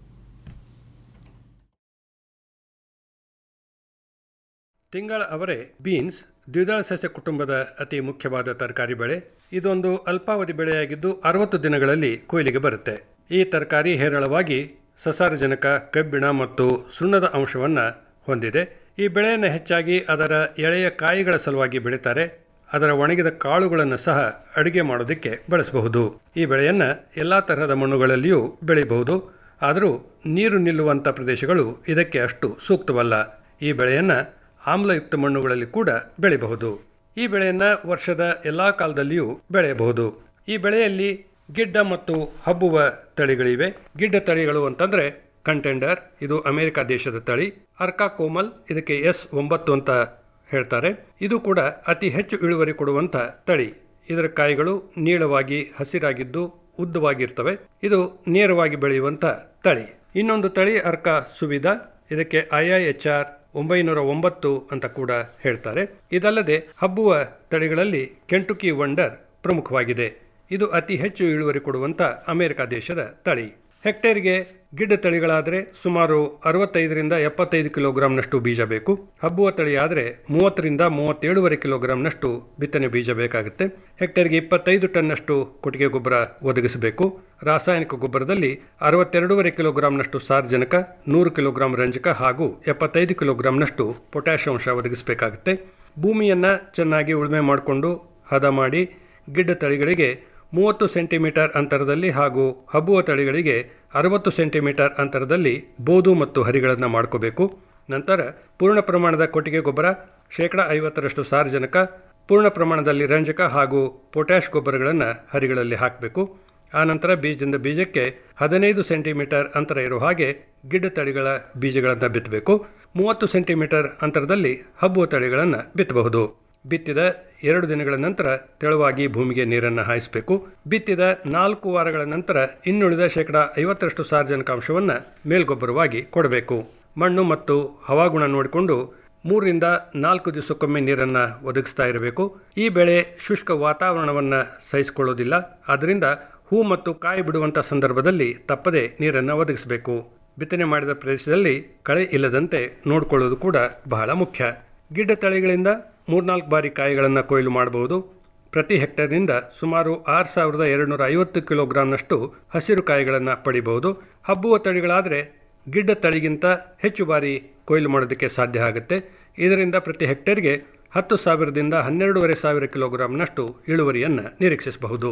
ತಿಂಗಳ ಅವರೆ ಬೀನ್ಸ್ ದ್ವಿದಳ ಸಸ್ಯ ಕುಟುಂಬದ ಅತಿ ಮುಖ್ಯವಾದ ತರಕಾರಿ ಬೆಳೆ ಇದೊಂದು ಅಲ್ಪಾವಧಿ ಬೆಳೆಯಾಗಿದ್ದು ಅರವತ್ತು ದಿನಗಳಲ್ಲಿ ಕೊಯ್ಲಿಗೆ ಬರುತ್ತೆ ಈ ತರಕಾರಿ ಹೇರಳವಾಗಿ ಸಸಾರಜನಕ ಕಬ್ಬಿಣ ಮತ್ತು ಸುಣ್ಣದ ಅಂಶವನ್ನು ಹೊಂದಿದೆ ಈ ಬೆಳೆಯನ್ನು ಹೆಚ್ಚಾಗಿ ಅದರ ಎಳೆಯ ಕಾಯಿಗಳ ಸಲುವಾಗಿ ಬೆಳೀತಾರೆ ಅದರ ಒಣಗಿದ ಕಾಳುಗಳನ್ನು ಸಹ ಅಡುಗೆ ಮಾಡೋದಕ್ಕೆ ಬಳಸಬಹುದು ಈ ಬೆಳೆಯನ್ನು ಎಲ್ಲ ತರಹದ ಮಣ್ಣುಗಳಲ್ಲಿಯೂ ಬೆಳೆಯಬಹುದು ಆದರೂ ನೀರು ನಿಲ್ಲುವಂಥ ಪ್ರದೇಶಗಳು ಇದಕ್ಕೆ ಅಷ್ಟು ಸೂಕ್ತವಲ್ಲ ಈ ಬೆಳೆಯನ್ನು ಆಮ್ಲಯುಕ್ತ ಮಣ್ಣುಗಳಲ್ಲಿ ಕೂಡ ಬೆಳೆಯಬಹುದು ಈ ಬೆಳೆಯನ್ನು ವರ್ಷದ ಎಲ್ಲ ಕಾಲದಲ್ಲಿಯೂ ಬೆಳೆಯಬಹುದು ಈ ಬೆಳೆಯಲ್ಲಿ ಗಿಡ್ಡ ಮತ್ತು ಹಬ್ಬುವ ತಳಿಗಳಿವೆ ಗಿಡ್ಡ ತಳಿಗಳು ಅಂತಂದ್ರೆ ಕಂಟೆಂಡರ್ ಇದು ಅಮೆರಿಕ ದೇಶದ ತಳಿ ಅರ್ಕಾ ಕೋಮಲ್ ಇದಕ್ಕೆ ಎಸ್ ಒಂಬತ್ತು ಅಂತ ಹೇಳ್ತಾರೆ ಇದು ಕೂಡ ಅತಿ ಹೆಚ್ಚು ಇಳುವರಿ ಕೊಡುವಂಥ ತಳಿ ಇದರ ಕಾಯಿಗಳು ನೀಳವಾಗಿ ಹಸಿರಾಗಿದ್ದು ಉದ್ದವಾಗಿರ್ತವೆ ಇದು ನೇರವಾಗಿ ಬೆಳೆಯುವಂಥ ತಳಿ ಇನ್ನೊಂದು ತಳಿ ಅರ್ಕಾ ಸುವಿಧ ಇದಕ್ಕೆ ಐಐಎಚ್ ಆರ್ ಒಂಬೈನೂರ ಒಂಬತ್ತು ಅಂತ ಕೂಡ ಹೇಳ್ತಾರೆ ಇದಲ್ಲದೆ ಹಬ್ಬುವ ತಳಿಗಳಲ್ಲಿ ಕೆಂಟುಕಿ ವಂಡರ್ ಪ್ರಮುಖವಾಗಿದೆ ಇದು ಅತಿ ಹೆಚ್ಚು ಇಳುವರಿ ಕೊಡುವಂಥ ಅಮೆರಿಕ ದೇಶದ ತಳಿ ಹೆಕ್ಟೇರ್ಗೆ ಗಿಡ್ಡ ತಳಿಗಳಾದರೆ ಸುಮಾರು ಅರವತ್ತೈದರಿಂದ ಎಪ್ಪತ್ತೈದು ಕಿಲೋಗ್ರಾಂನಷ್ಟು ಬೀಜ ಬೇಕು ಹಬ್ಬುವ ತಳಿ ಆದರೆ ಮೂವತ್ತರಿಂದ ಮೂವತ್ತೇಳುವರೆ ಕಿಲೋಗ್ರಾಂನಷ್ಟು ಬಿತ್ತನೆ ಬೀಜ ಬೇಕಾಗುತ್ತೆ ಹೆಕ್ಟೇರ್ಗೆ ಇಪ್ಪತ್ತೈದು ಟನ್ನಷ್ಟು ಕೊಟ್ಟಿಗೆ ಗೊಬ್ಬರ ಒದಗಿಸಬೇಕು ರಾಸಾಯನಿಕ ಗೊಬ್ಬರದಲ್ಲಿ ಅರವತ್ತೆರಡೂವರೆ ಕಿಲೋಗ್ರಾಂನಷ್ಟು ಸಾರ್ವಜನಿಕ ನೂರು ಕಿಲೋಗ್ರಾಂ ರಂಜಕ ಹಾಗೂ ಎಪ್ಪತ್ತೈದು ಕಿಲೋಗ್ರಾಂನಷ್ಟು ಪೊಟ್ಯಾಷ್ ಅಂಶ ಒದಗಿಸಬೇಕಾಗುತ್ತೆ ಭೂಮಿಯನ್ನು ಚೆನ್ನಾಗಿ ಉಳುಮೆ ಮಾಡಿಕೊಂಡು ಹದ ಮಾಡಿ ಗಿಡ್ಡ ತಳಿಗಳಿಗೆ ಮೂವತ್ತು ಸೆಂಟಿಮೀಟರ್ ಅಂತರದಲ್ಲಿ ಹಾಗೂ ಹಬ್ಬುವ ತಳಿಗಳಿಗೆ ಅರವತ್ತು ಸೆಂಟಿಮೀಟರ್ ಅಂತರದಲ್ಲಿ ಬೋದು ಮತ್ತು ಹರಿಗಳನ್ನು ಮಾಡ್ಕೋಬೇಕು ನಂತರ ಪೂರ್ಣ ಪ್ರಮಾಣದ ಕೊಟ್ಟಿಗೆ ಗೊಬ್ಬರ ಶೇಕಡ ಐವತ್ತರಷ್ಟು ಸಾರಜನಕ ಪೂರ್ಣ ಪ್ರಮಾಣದಲ್ಲಿ ರಂಜಕ ಹಾಗೂ ಪೊಟ್ಯಾಷ್ ಗೊಬ್ಬರಗಳನ್ನು ಹರಿಗಳಲ್ಲಿ ಹಾಕಬೇಕು ಆನಂತರ ಬೀಜದಿಂದ ಬೀಜಕ್ಕೆ ಹದಿನೈದು ಸೆಂಟಿಮೀಟರ್ ಅಂತರ ಇರೋ ಹಾಗೆ ಗಿಡ್ಡ ತಳಿಗಳ ಬೀಜಗಳನ್ನು ಬಿತ್ತಬೇಕು ಮೂವತ್ತು ಸೆಂಟಿಮೀಟರ್ ಅಂತರದಲ್ಲಿ ಹಬ್ಬುವ ತಳಿಗಳನ್ನು ಬಿತ್ತಬಹುದು ಬಿತ್ತಿದ ಎರಡು ದಿನಗಳ ನಂತರ ತೆಳುವಾಗಿ ಭೂಮಿಗೆ ನೀರನ್ನು ಹಾಯಿಸಬೇಕು ಬಿತ್ತಿದ ನಾಲ್ಕು ವಾರಗಳ ನಂತರ ಇನ್ನುಳಿದ ಶೇಕಡ ಐವತ್ತರಷ್ಟು ಸಾರ್ವಜನಿಕಾಂಶವನ್ನು ಮೇಲ್ಗೊಬ್ಬರವಾಗಿ ಕೊಡಬೇಕು ಮಣ್ಣು ಮತ್ತು ಹವಾಗುಣ ನೋಡಿಕೊಂಡು ಮೂರರಿಂದ ನಾಲ್ಕು ದಿವಸಕ್ಕೊಮ್ಮೆ ನೀರನ್ನು ಒದಗಿಸ್ತಾ ಇರಬೇಕು ಈ ಬೆಳೆ ಶುಷ್ಕ ವಾತಾವರಣವನ್ನು ಸಹಿಸಿಕೊಳ್ಳೋದಿಲ್ಲ ಆದ್ದರಿಂದ ಹೂ ಮತ್ತು ಕಾಯಿ ಬಿಡುವಂಥ ಸಂದರ್ಭದಲ್ಲಿ ತಪ್ಪದೆ ನೀರನ್ನು ಒದಗಿಸಬೇಕು ಬಿತ್ತನೆ ಮಾಡಿದ ಪ್ರದೇಶದಲ್ಲಿ ಕಳೆ ಇಲ್ಲದಂತೆ ನೋಡಿಕೊಳ್ಳೋದು ಕೂಡ ಬಹಳ ಮುಖ್ಯ ಗಿಡ್ಡ ತಳಿಗಳಿಂದ ಮೂರ್ನಾಲ್ಕು ಬಾರಿ ಕಾಯಿಗಳನ್ನು ಕೊಯ್ಲು ಮಾಡಬಹುದು ಪ್ರತಿ ಹೆಕ್ಟೇರ್ನಿಂದ ಸುಮಾರು ಆರು ಸಾವಿರದ ಎರಡುನೂರ ಐವತ್ತು ಕಿಲೋಗ್ರಾಂನಷ್ಟು ಹಸಿರು ಕಾಯಿಗಳನ್ನು ಪಡಿಬಹುದು ಹಬ್ಬುವ ತಳಿಗಳಾದರೆ ಗಿಡ್ಡ ತಳಿಗಿಂತ ಹೆಚ್ಚು ಬಾರಿ ಕೊಯ್ಲು ಮಾಡೋದಕ್ಕೆ ಸಾಧ್ಯ ಆಗುತ್ತೆ ಇದರಿಂದ ಪ್ರತಿ ಹೆಕ್ಟೇರ್ಗೆ ಹತ್ತು ಸಾವಿರದಿಂದ ಹನ್ನೆರಡೂವರೆ ಸಾವಿರ ಕಿಲೋಗ್ರಾಂನಷ್ಟು ಇಳುವರಿಯನ್ನು ನಿರೀಕ್ಷಿಸಬಹುದು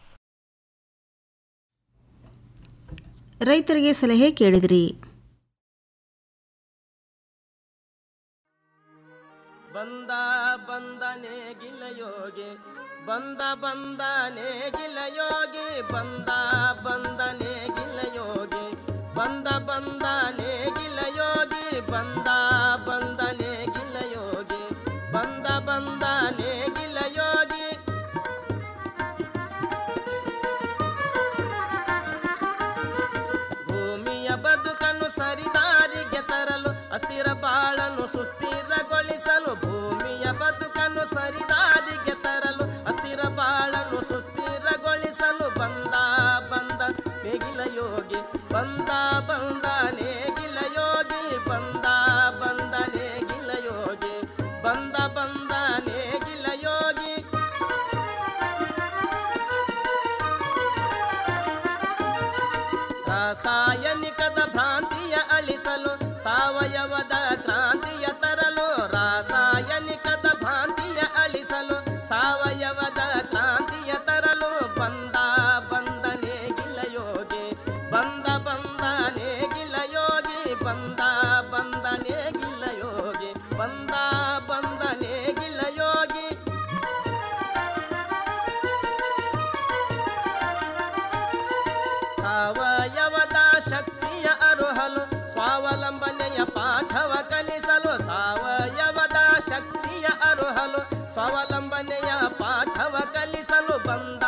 ರೈತರಿಗೆ ಸಲಹೆ ಕೇಳಿದ್ರಿ ಬಂದ ಬಂದನೆ ಗಿಲಯೋಗಿ ಬಂದ ಬಂದನೆ ಗಿಲಯೋಗಿ ಬಂದ ಬಂದನೆ ಗಿಲಯೋಗಿ ಬಂದ ಬಂದನೆ ಗಿಲಯೋಗಿ ಬಂದ ಬಂದನೆ ಗಿಲಯೋಗಿ ಬಂದ ಬಂದನೆ ಗಿಲಯೋಗಿ ಭೂಮಿಯ ಬದುಕನ್ನು ಸರಿದಾರಿಗೆ ತರಲು ಅಸ್ಥಿರ ಬಾಳನ್ನು ಸುಸ್ಥಿರಗೊಳಿಸಲು ಭೂಮಿಯ ಬದುಕನ್ನು ಸರಿದಾರಿಗೆ ತರಲು ಅಸ್ಥಿರ ಬಾಳನ್ನು ಸುಸ್ಥಿರಗೊಳಿಸಲು ಬಂದ ಬಂದ ನೇಗಿಲ ಯೋಗಿ ಬಂದ ಬಂದ ನೇಗಿಲ ಯೋಗಿ ಬಂದ ಬಂದ ನೇಗಿಲ ಯೋಗಿ ಬಂದ ಬಂದ ನೇಗಿಲ ಯೋಗಿ ರಾಸಾಯನಿಕದ ಭ್ರಾಂತಿಯ ಅಳಿಸಲು ಸಾವಯವದ ಕ್ರಾಂತಿಯ ತರಲು ರಾಸಾಯನಿಕದ ಭ್ರಾಂತಿಯ ಅಳಿಸಲು ಸಾವಯವದ ಕ್ರಾಂತಿಯ ತರಲು ಬಂದ ಬಂದನೆ ಗಿಲಯೋಗಿ ಬಂದ ಬಂದನೆ ಗಿಲಯೋಗಿ ಬಂದ ಬಂದನೆ ಗಿಲಯೋಗಿ ಬಂದ ಬಂದನೆ ಗಿಲಯೋಗಿ ಸಾವಯವದ ಶಕ್ತಿಯ ಅರುಹಲು ಸ್ವಾವಲಂಬನೆಯ ಪಾಠವ ಕಲಿಸಲು ಸಾವಯವದ ಶಕ್ತಿಯ ಅರುಹಲು ಸ್ವಾವಲಂಬನೆಯ ಪಾಠವ ಕಲಿಸಲು ಬಂದ